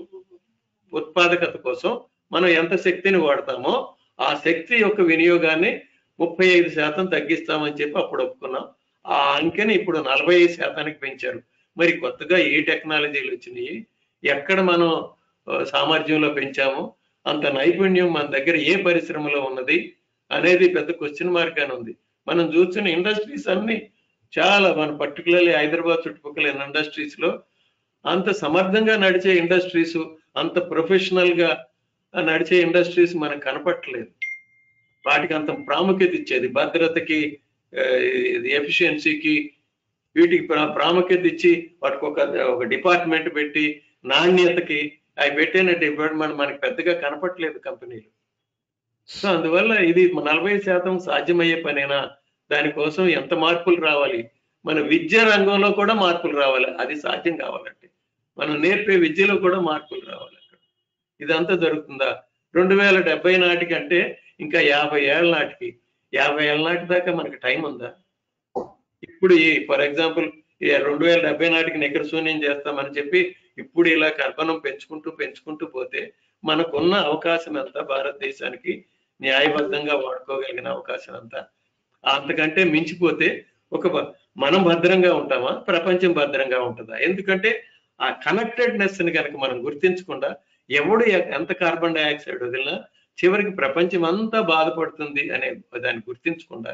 ఉత్పాదకత కోసం మనం ఎంత శక్తిని వాడతామో ఆ శక్తి యొక్క వినియోగాన్ని ముప్పై ఐదు శాతం తగ్గిస్తామని చెప్పి అప్పుడు ఒప్పుకున్నాం ఆ అంకెని ఇప్పుడు నలభై ఐదు శాతానికి పెంచారు మరి కొత్తగా ఏ టెక్నాలజీలు వచ్చినాయి ఎక్కడ మనం ఆ, సామర్థ్యంలో పెంచాము అంత నైపుణ్యం మన దగ్గర ఏ పరిశ్రమలో ఉన్నది అనేది పెద్ద క్వశ్చన్ మార్క్ అని ఉంది మనం చూస్తున్న ఇండస్ట్రీస్ అన్ని చాలా మన పర్టికులర్లీ హైదరాబాద్ చుట్టుపక్కల ఇండస్ట్రీస్ లో అంత సమర్థంగా నడిచే ఇండస్ట్రీస్ అంత ప్రొఫెషనల్ గా నడిచే ఇండస్ట్రీస్ మనకు కనపట్లేదు వాటికి అంత ప్రాముఖ్యత ఇచ్చేది భద్రతకి ఎఫిషియన్సీకి వీటికి ప్రా- ప్రాముఖ్యత ఇచ్చి వాటికి ఒక ఒక డిపార్ట్మెంట్ పెట్టి నాణ్యతకి అవి పెట్టిన డిపార్ట్మెంట్ మనకి పెద్దగా కనపట్లేదు కంపెనీలు సో అందువల్ల ఇది నలభై శాతం సాధ్యమయ్యే పనేనా దానికోసం ఎంత మార్పులు రావాలి మన విద్య రంగంలో కూడా మార్పులు రావాలి అది సాధ్యం కావాలంటే మనం నేర్పే విద్యలో కూడా మార్పులు రావాలి అక్కడ ఇదంతా జరుగుతుందా రెండు వేల డెబ్బై నాటికి అంటే ఇంకా యాభై ఏళ్ళ నాటికి యాభై ఏళ్ళ నాటి దాకా మనకి టైం ఉందా ఇప్పుడు ఈ ఫర్ ఎగ్జాంపుల్ రెండు వేల డెబ్బై నాటికి నికర శూన్యం చేస్తామని చెప్పి ఇప్పుడు ఇలా కర్బనం పెంచుకుంటూ పెంచుకుంటూ పోతే మనకున్న అవకాశం ఎంత భారతదేశానికి న్యాయబద్ధంగా వాడుకోగలిగిన అవకాశం ఎంత అంతకంటే మించిపోతే ఒక బ- మనం భద్రంగా ఉంటామా ప్రపంచం భద్రంగా ఉంటుందా ఎందుకంటే ఆ కనెక్టెడ్నెస్ ని కనుక మనం గుర్తించకుండా ఎవడు ఎ- ఎంత కార్బన్ డైఆక్సైడ్ వదిలినా చివరికి ప్రపంచం అంతా బాధపడుతుంది అనే దాన్ని గుర్తించకుండా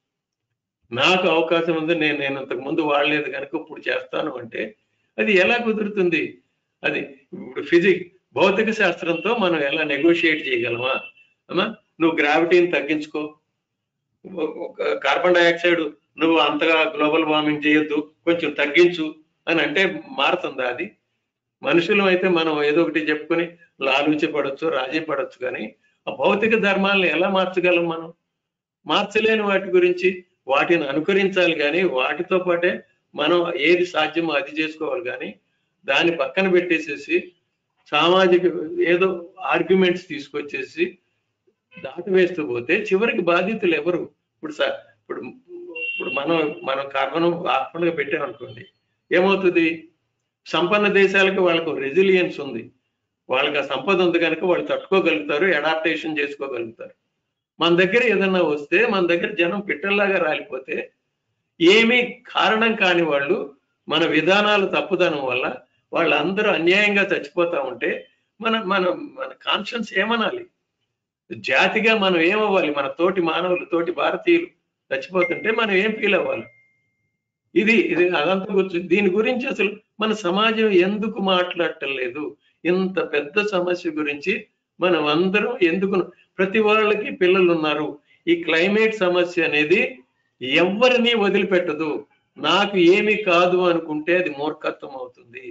నాకు అవకాశం ఉంది నేను నేను ఇంతకు ముందు వాడలేదు కనుక ఇప్పుడు చేస్తాను అంటే అది ఎలా కుదురుతుంది అది ఇప్పుడు ఫిజిక్ భౌతిక శాస్త్రంతో మనం ఎలా నెగోషియేట్ చేయగలమా అమ్మా నువ్వు గ్రావిటీని తగ్గించుకో ఒక- ఒక కార్బన్ డైఆక్సైడ్ నువ్వు అంతగా గ్లోబల్ వార్మింగ్ చేయొద్దు కొంచెం తగ్గించు అని అంటే మారుతుందా అది మనుషులు అయితే మనం ఏదో ఒకటి చెప్పుకొని లాలూచి పడవచ్చు రాజీ పడవచ్చు కానీ ఆ భౌతిక ధర్మాలను ఎలా మార్చగలం మనం మార్చలేని వాటి గురించి వాటిని అనుకరించాలి కానీ వాటితో పాటే మనం ఏది సాధ్యమో అది చేసుకోవాలి కానీ దాన్ని పక్కన పెట్టేసేసి సామాజిక ఏదో ఆర్గ్యుమెంట్స్ తీసుకొచ్చేసి దాటివేస్తూ పోతే చివరికి బాధితులు ఎవరు ఇప్పుడు సార్ ఇప్పుడు ఇప్పుడు మనం మనం కార్బనం ఆత్మగా పెట్టామనుకోండి ఏమవుతుంది సంపన్న దేశాలకు వాళ్ళకు రెసిలియన్స్ ఉంది వాళ్ళకి ఆ సంపద ఉంది కనుక వాళ్ళు తట్టుకోగలుగుతారు అడాప్టేషన్ చేసుకోగలుగుతారు మన దగ్గర ఏదన్నా వస్తే మన దగ్గర జనం పిట్టల్లాగా రాలిపోతే ఏమీ కారణం కాని వాళ్ళు మన విధానాలు తప్పుదనం వల్ల వాళ్ళందరూ అన్యాయంగా చచ్చిపోతా ఉంటే మన మన మన కాన్షియన్స్ ఏమనాలి జాతిగా మనం ఏమవ్వాలి మన తోటి మానవులు తోటి భారతీయులు చచ్చిపోతుంటే మనం ఏం ఫీల్ అవ్వాలి ఇది ఇది అదంతా గురించి దీని గురించి అసలు మన సమాజం ఎందుకు మాట్లాడటం లేదు ఇంత పెద్ద సమస్య గురించి మనం అందరం ఎందుకు ప్రతి వాళ్ళకి పిల్లలు ఉన్నారు ఈ క్లైమేట్ సమస్య అనేది ఎవరిని వదిలిపెట్టదు నాకు ఏమి కాదు అనుకుంటే అది మూర్ఖత్వం అవుతుంది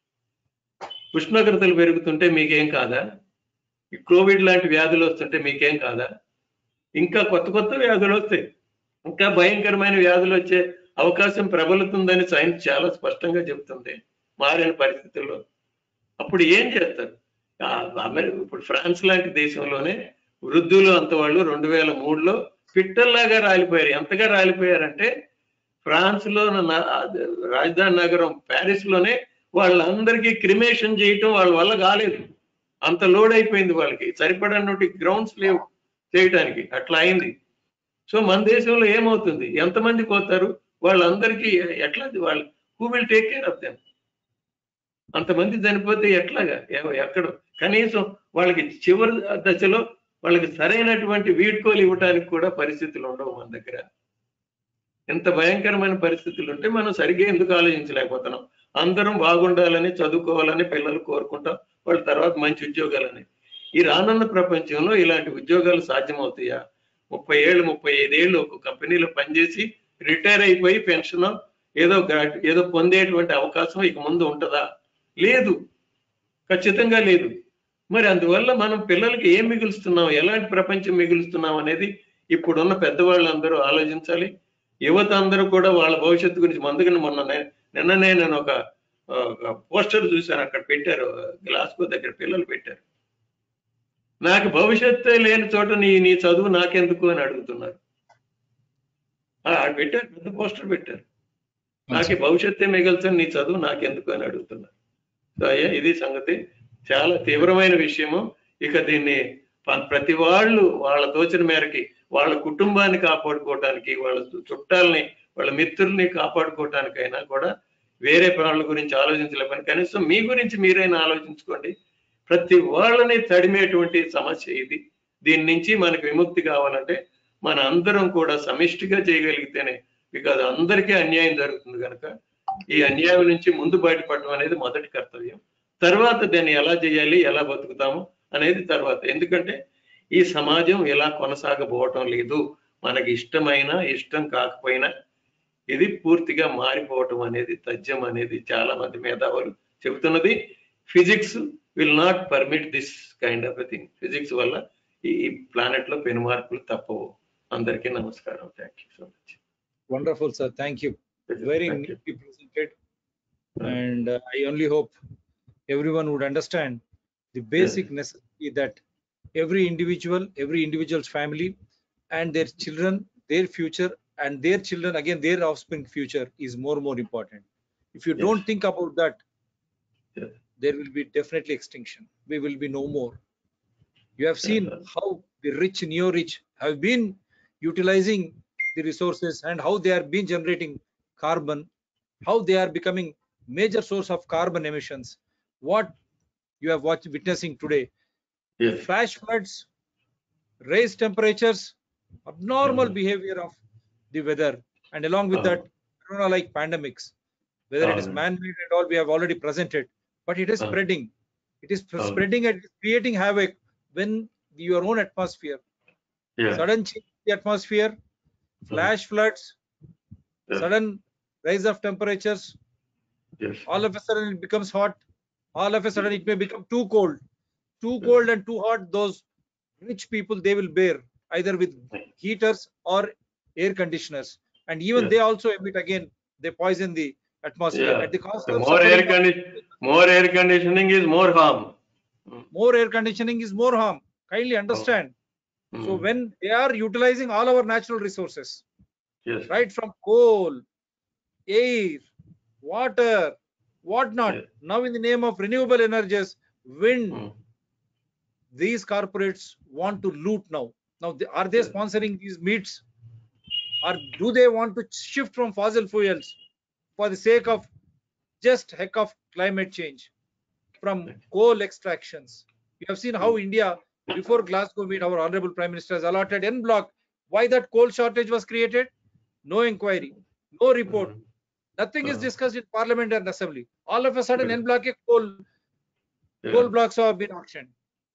ఉష్ణోగ్రతలు పెరుగుతుంటే మీకేం కాదా ఈ కోవిడ్ లాంటి వ్యాధులు వస్తుంటే మీకేం కాదా ఇంకా కొత్త కొత్త వ్యాధులు వస్తాయి ఇంకా భయంకరమైన వ్యాధులు వచ్చే అవకాశం ప్రబలుతుందని సైన్స్ చాలా స్పష్టంగా చెబుతుంది మారిన పరిస్థితుల్లో అప్పుడు ఏం చేస్తారు ఆ, అమెరికా ఇప్పుడు ఫ్రాన్స్ లాంటి దేశంలోనే వృద్ధులు అంత వాళ్ళు రెండు వేల మూడులో పిట్టల్లాగా రాలిపోయారు ఎంతగా రాలిపోయారంటే ఫ్రాన్స్ లో న- రాజధాని నగరం ప్యారిస్ లోనే వాళ్ళందరికీ క్రిమేషన్ చేయటం వాళ్ళ వల్ల కాలేదు అంత లోడ్ అయిపోయింది వాళ్ళకి సరిపడనటువంటి గ్రౌండ్స్ లేవు చేయటానికి అట్లా అయింది సో మన దేశంలో ఏమవుతుంది ఎంతమంది పోతారు వాళ్ళందరికీ ఎట్లా వాళ్ళు who will take care of them అంతమంది చనిపోతే ఎట్లాగా ఎవ- ఎక్కడ కనీసం వాళ్ళకి చివరి దశలో వాళ్ళకి సరైనటువంటి వీడ్కోలు ఇవ్వడానికి కూడా పరిస్థితులు ఉండవు మన దగ్గర ఎంత భయంకరమైన పరిస్థితులు ఉంటే మనం సరిగ్గా ఎందుకు ఆలోచించలేకపోతున్నాం అందరం బాగుండాలని చదువుకోవాలని పిల్లలు కోరుకుంటాం వాళ్ళ తర్వాత మంచి ఉద్యోగాలని ఈ రానున్న ప్రపంచంలో ఇలాంటి ఉద్యోగాలు సాధ్యమవుతాయా ముప్పై ఏళ్ళు ముప్పై ఐదేళ్ళు ఒక కంపెనీలో పనిచేసి రిటైర్ అయిపోయి పెన్షన్ ఏదో గ్రా- ఏదో పొందేటువంటి అవకాశం ఇక ముందు ఉంటుందా లేదు ఖచ్చితంగా లేదు మరి అందువల్ల మనం పిల్లలకి ఏం మిగులుస్తున్నాం ఎలాంటి ప్రపంచం మిగులుస్తున్నాం అనేది ఇప్పుడున్న పెద్దవాళ్ళందరూ ఆలోచించాలి యువత అందరూ కూడా వాళ్ళ భవిష్యత్తు గురించి ముందుగా మొన్న నే- నిన్ననే నేను ఒక ఒక పోస్టర్ చూశాను అక్కడ పెట్టారు గ్లాస్కో దగ్గర పిల్లలు పెట్టారు నాకు భవిష్యత్తే లేని చోట నీ నీ చదువు నాకెందుకు అని అడుగుతున్నారు ఆ, ఆడ పెట్టారు పెద్ద పోస్టర్ పెట్టారు నాకు ఈ భవిష్యత్తే మిగల్చని నీ చదువు నాకెందుకు అని అడుగుతున్నారు సో అయ్యా ఇది సంగతి చాలా తీవ్రమైన విషయము ఇక దీన్ని ప- ప్రతి వాళ్ళు వాళ్ళ తోచిన మేరకి వాళ్ళ కుటుంబాన్ని కాపాడుకోవటానికి వాళ్ళ చుట్టాలని వాళ్ళ మిత్రుల్ని కాపాడుకోవటానికైనా కూడా వేరే వాళ్ళ గురించి ఆలోచించలేమని కనీసం మీ గురించి మీరైనా ఆలోచించుకోండి ప్రతి వాళ్ళని తడిమేటువంటి సమస్య ఇది దీని నుంచి మనకు విముక్తి కావాలంటే మన అందరం కూడా సమిష్టిగా చేయగలిగితేనే బికాజ్ అందరికీ అన్యాయం జరుగుతుంది కనుక ఈ అన్యాయం నుంచి ముందు బయటపడడం అనేది మొదటి కర్తవ్యం తర్వాత దాన్ని ఎలా చేయాలి ఎలా బతుకుతాము అనేది తర్వాత ఎందుకంటే ఈ సమాజం ఇలా కొనసాగబోవటం లేదు మనకి ఇష్టమైన ఇష్టం కాకపోయినా ఇది పూర్తిగా మారిపోవటం అనేది తథ్యం అనేది చాలా మంది మేధావులు చెబుతున్నది physics will not permit this kind of thing physics వల్ల ఈ ప్లానెట్ లో పెను మార్పులు తప్పవు అందరికీ నమస్కారం thank you so much Wonderful, sir. Thank you. Very neatly presented. And uh, I only hope everyone would understand the basic necessity that every individual, every individual's family and their children, their future and their children, again, their offspring future is more more important. If you don't Yes. think about that, Yes. there will be definitely extinction. We will be no more. You have seen Yes. how the rich, neo-rich have been utilizing the resources and how they are been generating carbon, how they are becoming major source of carbon emissions. What you have watched witnessing today, Yes. flash floods, raised temperatures, abnormal Mhm. behavior of the weather, and along with that, Uh-huh. corona like pandemics, whether it is Uh-huh. man-made and all, we have already presented, but it is Uh-huh. spreading. It is Uh-huh. spreading and creating havoc when your own atmosphere, Yeah. sudden change in the atmosphere, flash floods, Yeah. sudden rise of temperatures, Yes. all of a sudden it becomes hot all of a sudden it may become too cold too cold and too hot those rich people they will bear either with heaters or air conditioners and even Yes. they also emit again they poison the atmosphere Yeah. at the cost The of more air suffering condition, more air conditioning is more harm. more air conditioning is more harm kindly understand so Mm. when they are utilizing all our natural resources Yes. right from coal air water whatnot Yes. now in the name of renewable energies wind Mm. these corporates want to loot now. Now, they- are they Yes. sponsoring these meets? Or do they want to shift from fossil fuels for the sake of just heck of climate change from coal extractions? You have seen how India, before Glasgow meet, our honorable prime minister has allotted N block. Why that coal shortage was created? No inquiry, no report. Mm. Nothing is Uh. discussed in parliament and assembly. All of a sudden, Yes. N block coal Yeah. coal blocks have been auctioned.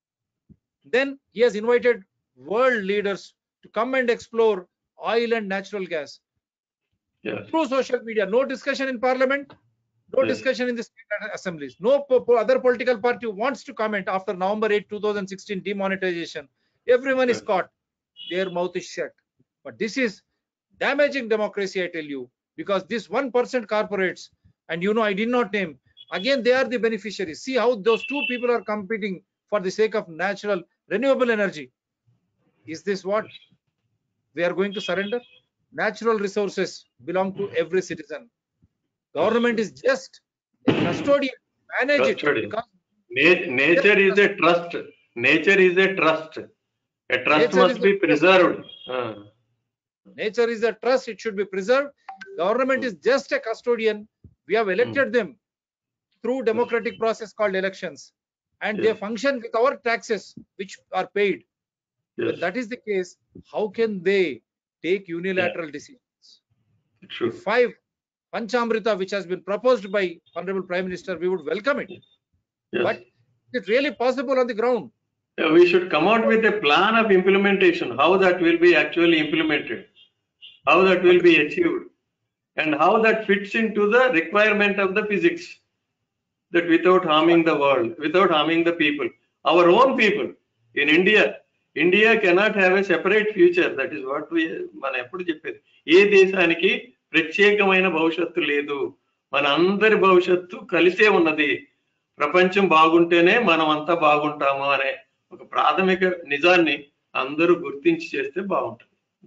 Then he has invited world leaders to come and explore oil and natural gas Yes. through social media. No discussion in parliament, no Yes. discussion in the state assemblies. No po- po- other political party wants to comment after November 8, 2016 demonetization. Everyone is Yes. caught. Their mouth is shut. But this is damaging democracy, I tell you, because this 1% corporates, and you know, I did not name, again they are the beneficiaries. See how those two people are competing for the sake of natural renewable energy. Is this what we are going to surrender? Natural resources belong to every citizen. Government is just a custodian, manage it. Custodian. because Na- nature is a trust. Nature is a trust. A trust Nature must is be a- preserved. Ah, Nature is a trust, it should be preserved. Government is just a custodian. We have elected them through democratic process called elections. And they Yes. function with our taxes, which are paid. yes, If that is the case, how can they take unilateral decisions? true. Five, Panchamrita, which has been proposed by Honorable Prime Minister, we would welcome it. Yes. But is it really possible on the ground? Yeah, we should come out with a plan of implementation, how that will be actually implemented, how that will be achieved, and how that fits into the requirement of the physics. That without harming the world, without harming the people, our own people in India, India cannot have a separate future. That is what we మన ఎప్పుడు చెప్పేది ఏ దేశానికి ప్రత్యేకమైన భవిష్యత్తు లేదు మన అందరి భవిష్యత్తు కలిసే ఉన్నది ప్రపంచం బాగుంటేనే మనం అంతా బాగుంటాము అనే ఒక ప్రాథమిక నిజాన్ని అందరూ గుర్తించి చేస్తే బాగుంటుంది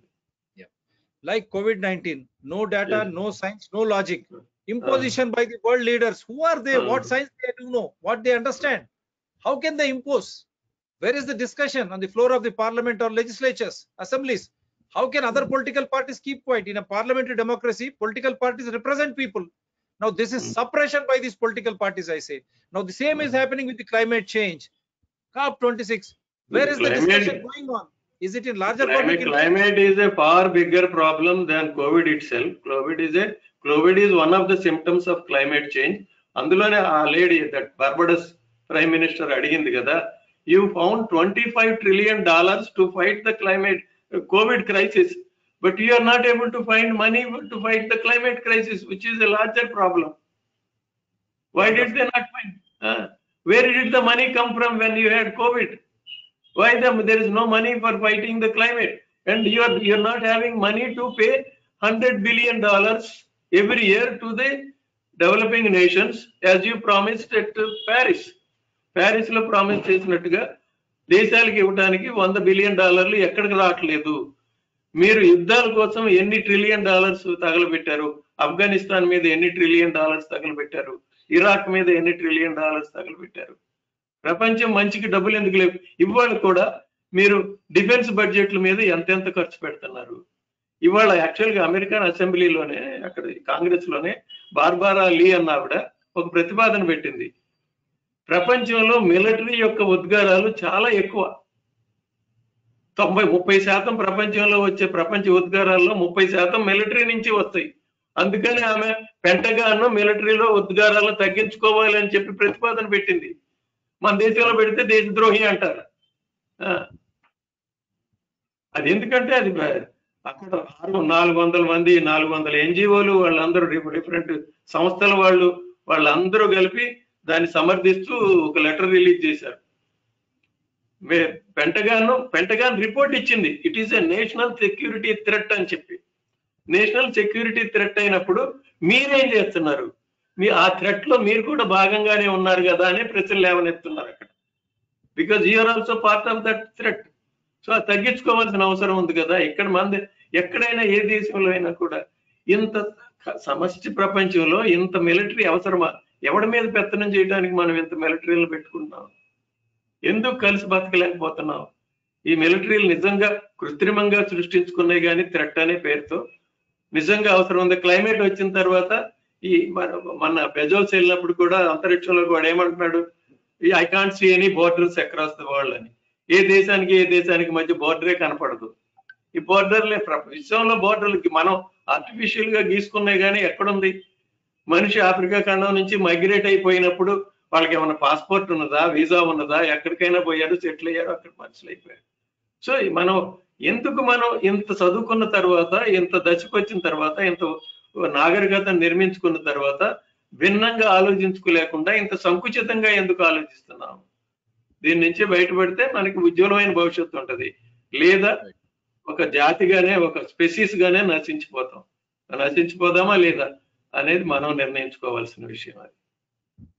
Like COVID-19, no data, Yes. no science, no logic. Imposition by the world leaders. Who are they? What Uh. science they do know? What they understand? How can they impose? Where is the discussion on the floor of the parliament or legislatures, assemblies? How can other political parties keep quiet? In a parliamentary democracy, political parties represent people. Now, this is Mm. suppression by these political parties, I say. Now, the same is happening with the climate change. COP26. Where is the Climate- discussion going on? Is it in larger climate, public interest? climate is a far bigger problem than COVID itself. COVID is a COVID is one of the symptoms of climate change. అందులోనే ఆ lady that Barbados prime minister అడిగింది కదా you found twenty five trillion dollars to fight the climate COVID crisis but you are not able to find money to fight the climate crisis which is a larger problem Why did they not find? Uh, where did the money come from when you had COVID? Why the, there is no money for fighting the climate? And you are you're not having money to pay hundred billion dollars every year to the developing nations as you promised at uh, Paris. Paris లో promise చేసినట్టుగా దేశాలకు ఇవ్వడానికి వంద billion డాలర్లు ఎక్కడికి రావట్లేదు మీరు యుద్ధాల కోసం ఎన్ని ట్రిలియన్ డాలర్స్ తగలబెట్టారు ఆఫ్ఘనిస్తాన్ మీద ఎన్ని ట్రిలియన్ డాలర్స్ తగలబెట్టారు ఇరాక్ మీద ఎన్ని ట్రిలియన్ డాలర్స్ తగలబెట్టారు ప్రపంచం మంచికి డబ్బులు ఎందుకు లేవు ఇవాళ కూడా మీరు డిఫెన్స్ బడ్జెట్ల మీద ఎంతెంత ఖర్చు పెడుతున్నారు ఇవాళ యాక్చువల్ గా అమెరికన్ అసెంబ్లీలోనే అక్కడ కాంగ్రెస్ లోనే బార్బారా లీ అన్న ఆవిడ ఒక ప్రతిపాదన పెట్టింది ప్రపంచంలో మిలిటరీ యొక్క ఉద్గారాలు చాలా ఎక్కువ తొంభై ముప్పై శాతం ప్రపంచంలో వచ్చే ప్రపంచ ఉద్గారాల్లో ముప్పై శాతం మిలిటరీ నుంచి వస్తాయి అందుకని ఆమె పెంటగాను మిలిటరీలో ఉద్గారాలు తగ్గించుకోవాలి అని చెప్పి ప్రతిపాదన పెట్టింది మన దేశంలో పెడితే దేశద్రోహి అంటారు ఆ. అది ఎందుకంటే అది బ- అక్కడ ఆరు నాలుగు వందల మంది నాలుగు వందల ఎన్జిఓలు వాళ్ళందరూ డిఫరెంట్ సంస్థల వాళ్ళు వాళ్ళందరూ కలిపి దాన్ని సమర్థిస్తూ ఒక లెటర్ రిలీజ్ చేశారు మే- పెంటగాన్ పెంటగాన్ రిపోర్ట్ ఇచ్చింది it is a national security threat అని చెప్పి నేషనల్ సెక్యూరిటీ థ్రెట్ అయినప్పుడు మీరేం చేస్తున్నారు మీ ఆ థ్రెట్ లో మీరు కూడా భాగంగానే ఉన్నారు కదా అని ప్రశ్నలు లేవనెత్తున్నారు అక్కడ because you are also part of that threat so అది తగ్గించుకోవాల్సిన అవసరం ఉంది కదా ఇక్కడ మంది ఎక్కడైనా ఏ దేశంలో అయినా కూడా ఇంత క- సమష్టి ప్రపంచంలో ఇంత మిలిటరీ అవసరమా ఎవడి మీద పెత్తనం చేయడానికి మనం ఇంత మిలిటరీలు పెట్టుకుంటున్నాం ఎందుకు కలిసి బతకలేకపోతున్నాం ఈ మిలిటరీలు నిజంగా కృత్రిమంగా సృష్టించుకున్నాయి కానీ థ్రెట్ అనే పేరుతో నిజంగా అవసరం ఉంది క్లైమేట్ వచ్చిన తర్వాత ఈ మన మన బెజోస్ వెళ్ళినప్పుడు కూడా అంతరిక్షంలో కూడా ఏమంటున్నాడు I can't see any borders across the world అని ఏ దేశానికి ఏ దేశానికి మధ్య బోర్డరే కనపడదు ఈ బోర్డర్లే ప్ర- విశ్వంలో బోర్డర్లకి మనం ఆర్టిఫిషియల్ గా గీసుకున్నాయి కానీ ఎక్కడుంది మనిషి ఆఫ్రికా ఖండం నుంచి మైగ్రేట్ అయిపోయినప్పుడు వాళ్ళకి ఏమైనా పాస్పోర్ట్ ఉన్నదా వీసా ఉన్నదా ఎక్కడికైనా పోయారు సెటిల్ అయ్యారు అక్కడ మనుషులు అయిపోయారు సో ఈ మనం ఎందుకు మనం ఇంత చదువుకున్న తర్వాత ఇంత దశకు వచ్చిన తర్వాత ఇంత నాగరికత నిర్మించుకున్న తర్వాత భిన్నంగా ఆలోచించుకోలేకుండా ఇంత సంకుచితంగా ఎందుకు ఆలోచిస్తున్నాం దీని నుంచి బయటపడితే మనకి ఉజ్వలమైన భవిష్యత్తు ఉంటది లేదా ఒక జాతిగానే ఒక స్పెసీస్ గానే నశించిపోతాం నశించిపోదామా లేదా అనేది మనం నిర్ణయించుకోవాల్సిన విషయం అది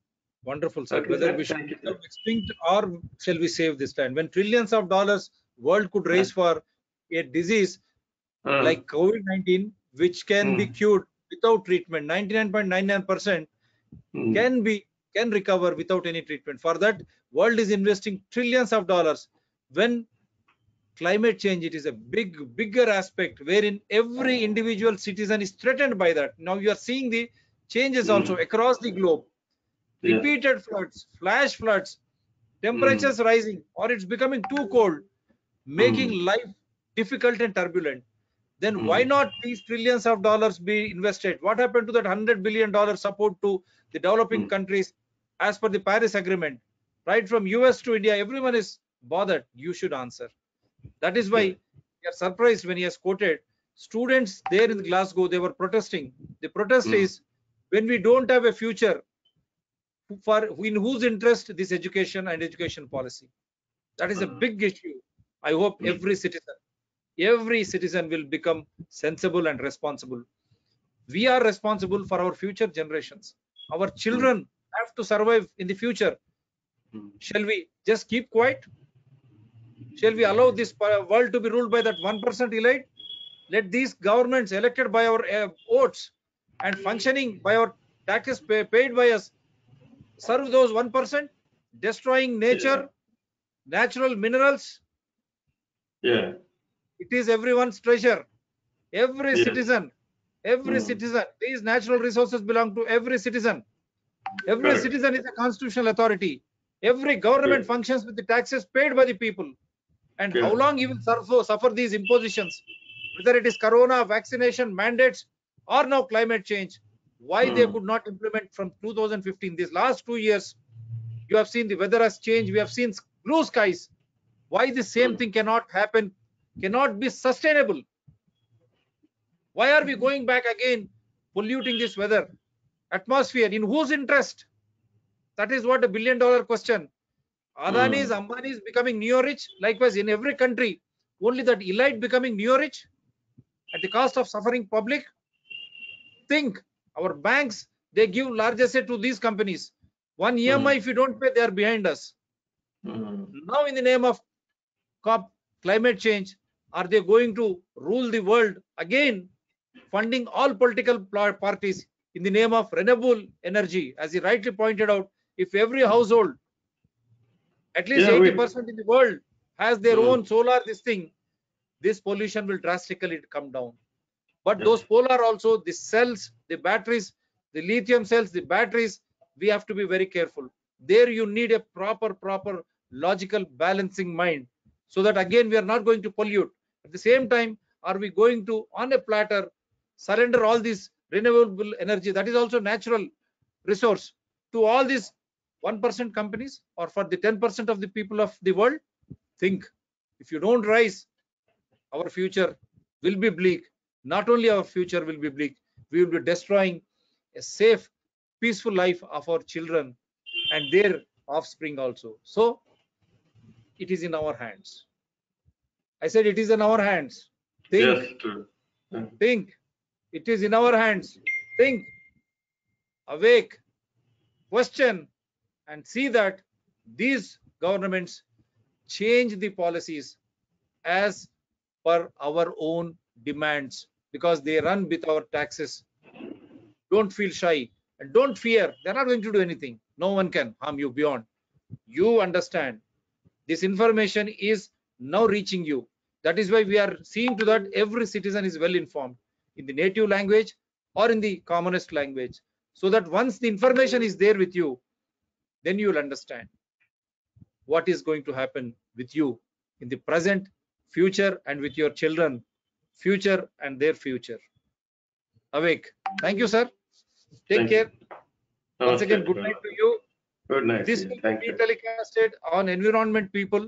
Wonderful, sir. Okay, Whether sir. we should Thank you, become sir. extinct or shall we save this land? When trillions of dollars world could raise for a disease Uh, like COVID-19, which can be Hmm. cured without treatment, 99.99% mm, can be can recover without any treatment. For that, world is investing trillions of dollars. When climate change, it is a big, bigger aspect wherein every individual citizen is threatened by that. Now you are seeing the changes also across the globe. Yeah. Repeated floods, flash floods, temperatures rising, or it's becoming too cold, making life difficult and turbulent. Then why Mm. not these trillions of dollars be invested? What happened to that hundred billion dollar support to the developing Mm. countries as per the Paris Agreement? Right from US to India, everyone is bothered. You should answer. That is why we are surprised when he has quoted students there in Glasgow, they were protesting. The protest Mm. is when we don't have a future, for in whose interest this education and education policy. That is a Mm. big issue. I hope Mm. every citizen, every citizen will become sensible and responsible. We are responsible for our future generations. Our children have to survive in the future. mm, Shall we just keep quiet? Shall we allow this pa- world to be ruled by that 1% elite? Let these governments elected by our uh, votes and functioning by our taxes pay, paid by us serve those 1%, destroying nature, natural minerals. yeah. It is everyone's treasure. Every Yeah. citizen, every Hmm. citizen, these natural resources belong to every citizen. Every Correct. citizen is a constitutional authority. Every government Yeah. functions with the taxes paid by the people. And how Yeah. long he will suffer, suffer these impositions, whether it is corona, vaccination, mandates, or now climate change, why they Hmm. could not implement from 2015. These last two years, you have seen the weather has changed. We have seen s- blue skies. Why the same Hmm. thing cannot happen, cannot be sustainable? Why are we going back again, polluting this weather, atmosphere? In whose interest? That is what a billion dollar question. Adani's, Ambani's becoming neo-rich. Likewise, in every country, only that elite becoming neo-rich at the cost of suffering public. Think our banks, they give large asset to these companies. One EMI, if you don't pay, they are behind us. mm, Now, in the name of COP, climate change, are they going to rule the world again, funding all political pla- parties in the name of renewable energy? As he rightly pointed out, if every household, at least Yeah, we- 80% in the world, has their Mm. own solar, this thing, this pollution will drastically come down. But Yeah. those polar also, the cells, the batteries, the lithium cells, the batteries, we have to be very careful. There you need a proper, proper logical balancing mind so that again we are not going to pollute. At the same time, are we going to, on a platter, surrender all this renewable energy that is also natural resource to all these 1% companies or for the 10% of the people of the world? Think if you don't rise, our future will be bleak. Not only our future will be bleak, we will be destroying a safe, peaceful life of our children and their offspring also. So it is in our hands. I said it is in our hands. Think, yes, true. think. It is in our hands. Think, awake, question, and see that these governments change the policies as per our own demands because they run with our taxes. Don't feel shy and don't fear. They're not going to do anything. No one can harm you beyond. You understand. This information is now reaching you. That is why we are seeing to that every citizen is well informed in the native language or in the commonest language. So that once the information is there with you, then you will understand what is going to happen with you in the present, future, and with your children, future and their future. Awake. Thank you, sir. Take Thank you. care. Once Namaste, again, good sir. night to you. Good night. This to you. will Thank be you. telecasted on Environment People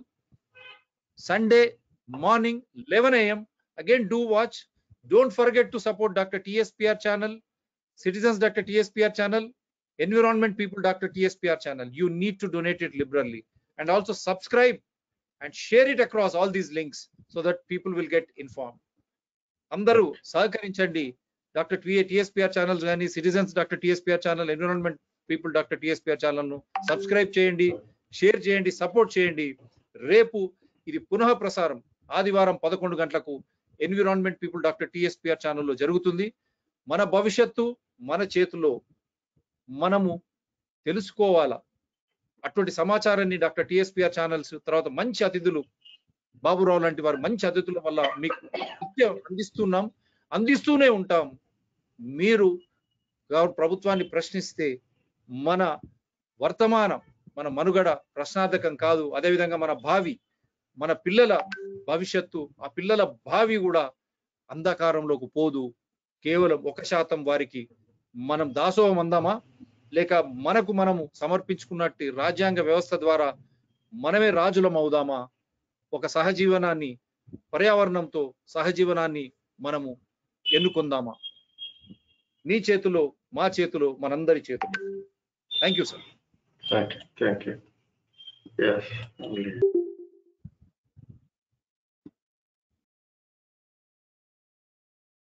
Sunday morning 11 a.m. Again, do watch. Don't forget to support Dr. TSPR channel, Citizens Dr. TSPR channel, Environment People Dr. TSPR channel. You need to donate it liberally and also subscribe and share it across all these links so that people will get informed. అందరూ సహకరించండి doctor TSPR channel కానీ citizens doctor TSPR channel environment people doctor TSPR channel ను subscribe చేయండి share చేయండి support చేయండి రేపు ఇది పునః ప్రసారం ఆదివారం పదకొండు గంటలకు ఎన్విరాన్మెంట్ పీపుల్ డాక్టర్ టిఎస్పిఆర్ ఛానల్లో జరుగుతుంది మన భవిష్యత్తు మన చేతిలో మనము తెలుసుకోవాలా అటువంటి సమాచారాన్ని డాక్టర్ టిఎస్పిఆర్ ఛానల్స్ తర్వాత మంచి అతిథులు బాబురావు లాంటి వారు మంచి అతిథుల వల్ల మీకు నిత్యం అందిస్తున్నాం అందిస్తూనే ఉంటాం మీరు గౌర- ప్రభుత్వాన్ని ప్రశ్నిస్తే మన వర్తమానం మన మనుగడ ప్రశ్నార్థకం కాదు అదేవిధంగా మన భావి మన పిల్లల భవిష్యత్తు ఆ పిల్లల భావి కూడా అంధకారంలోకి పోదు కేవలం ఒక శాతం వారికి మనం దాసోహం అందామా లేక మనకు మనము సమర్పించుకున్నట్టు రాజ్యాంగ వ్యవస్థ ద్వారా మనమే రాజులం అవుదామా ఒక సహజీవనాన్ని పర్యావరణంతో సహజీవనాన్ని మనము ఎన్నుకుందామా నీ చేతిలో మా చేతిలో మనందరి చేతిలో thank you sir thank you thank you yes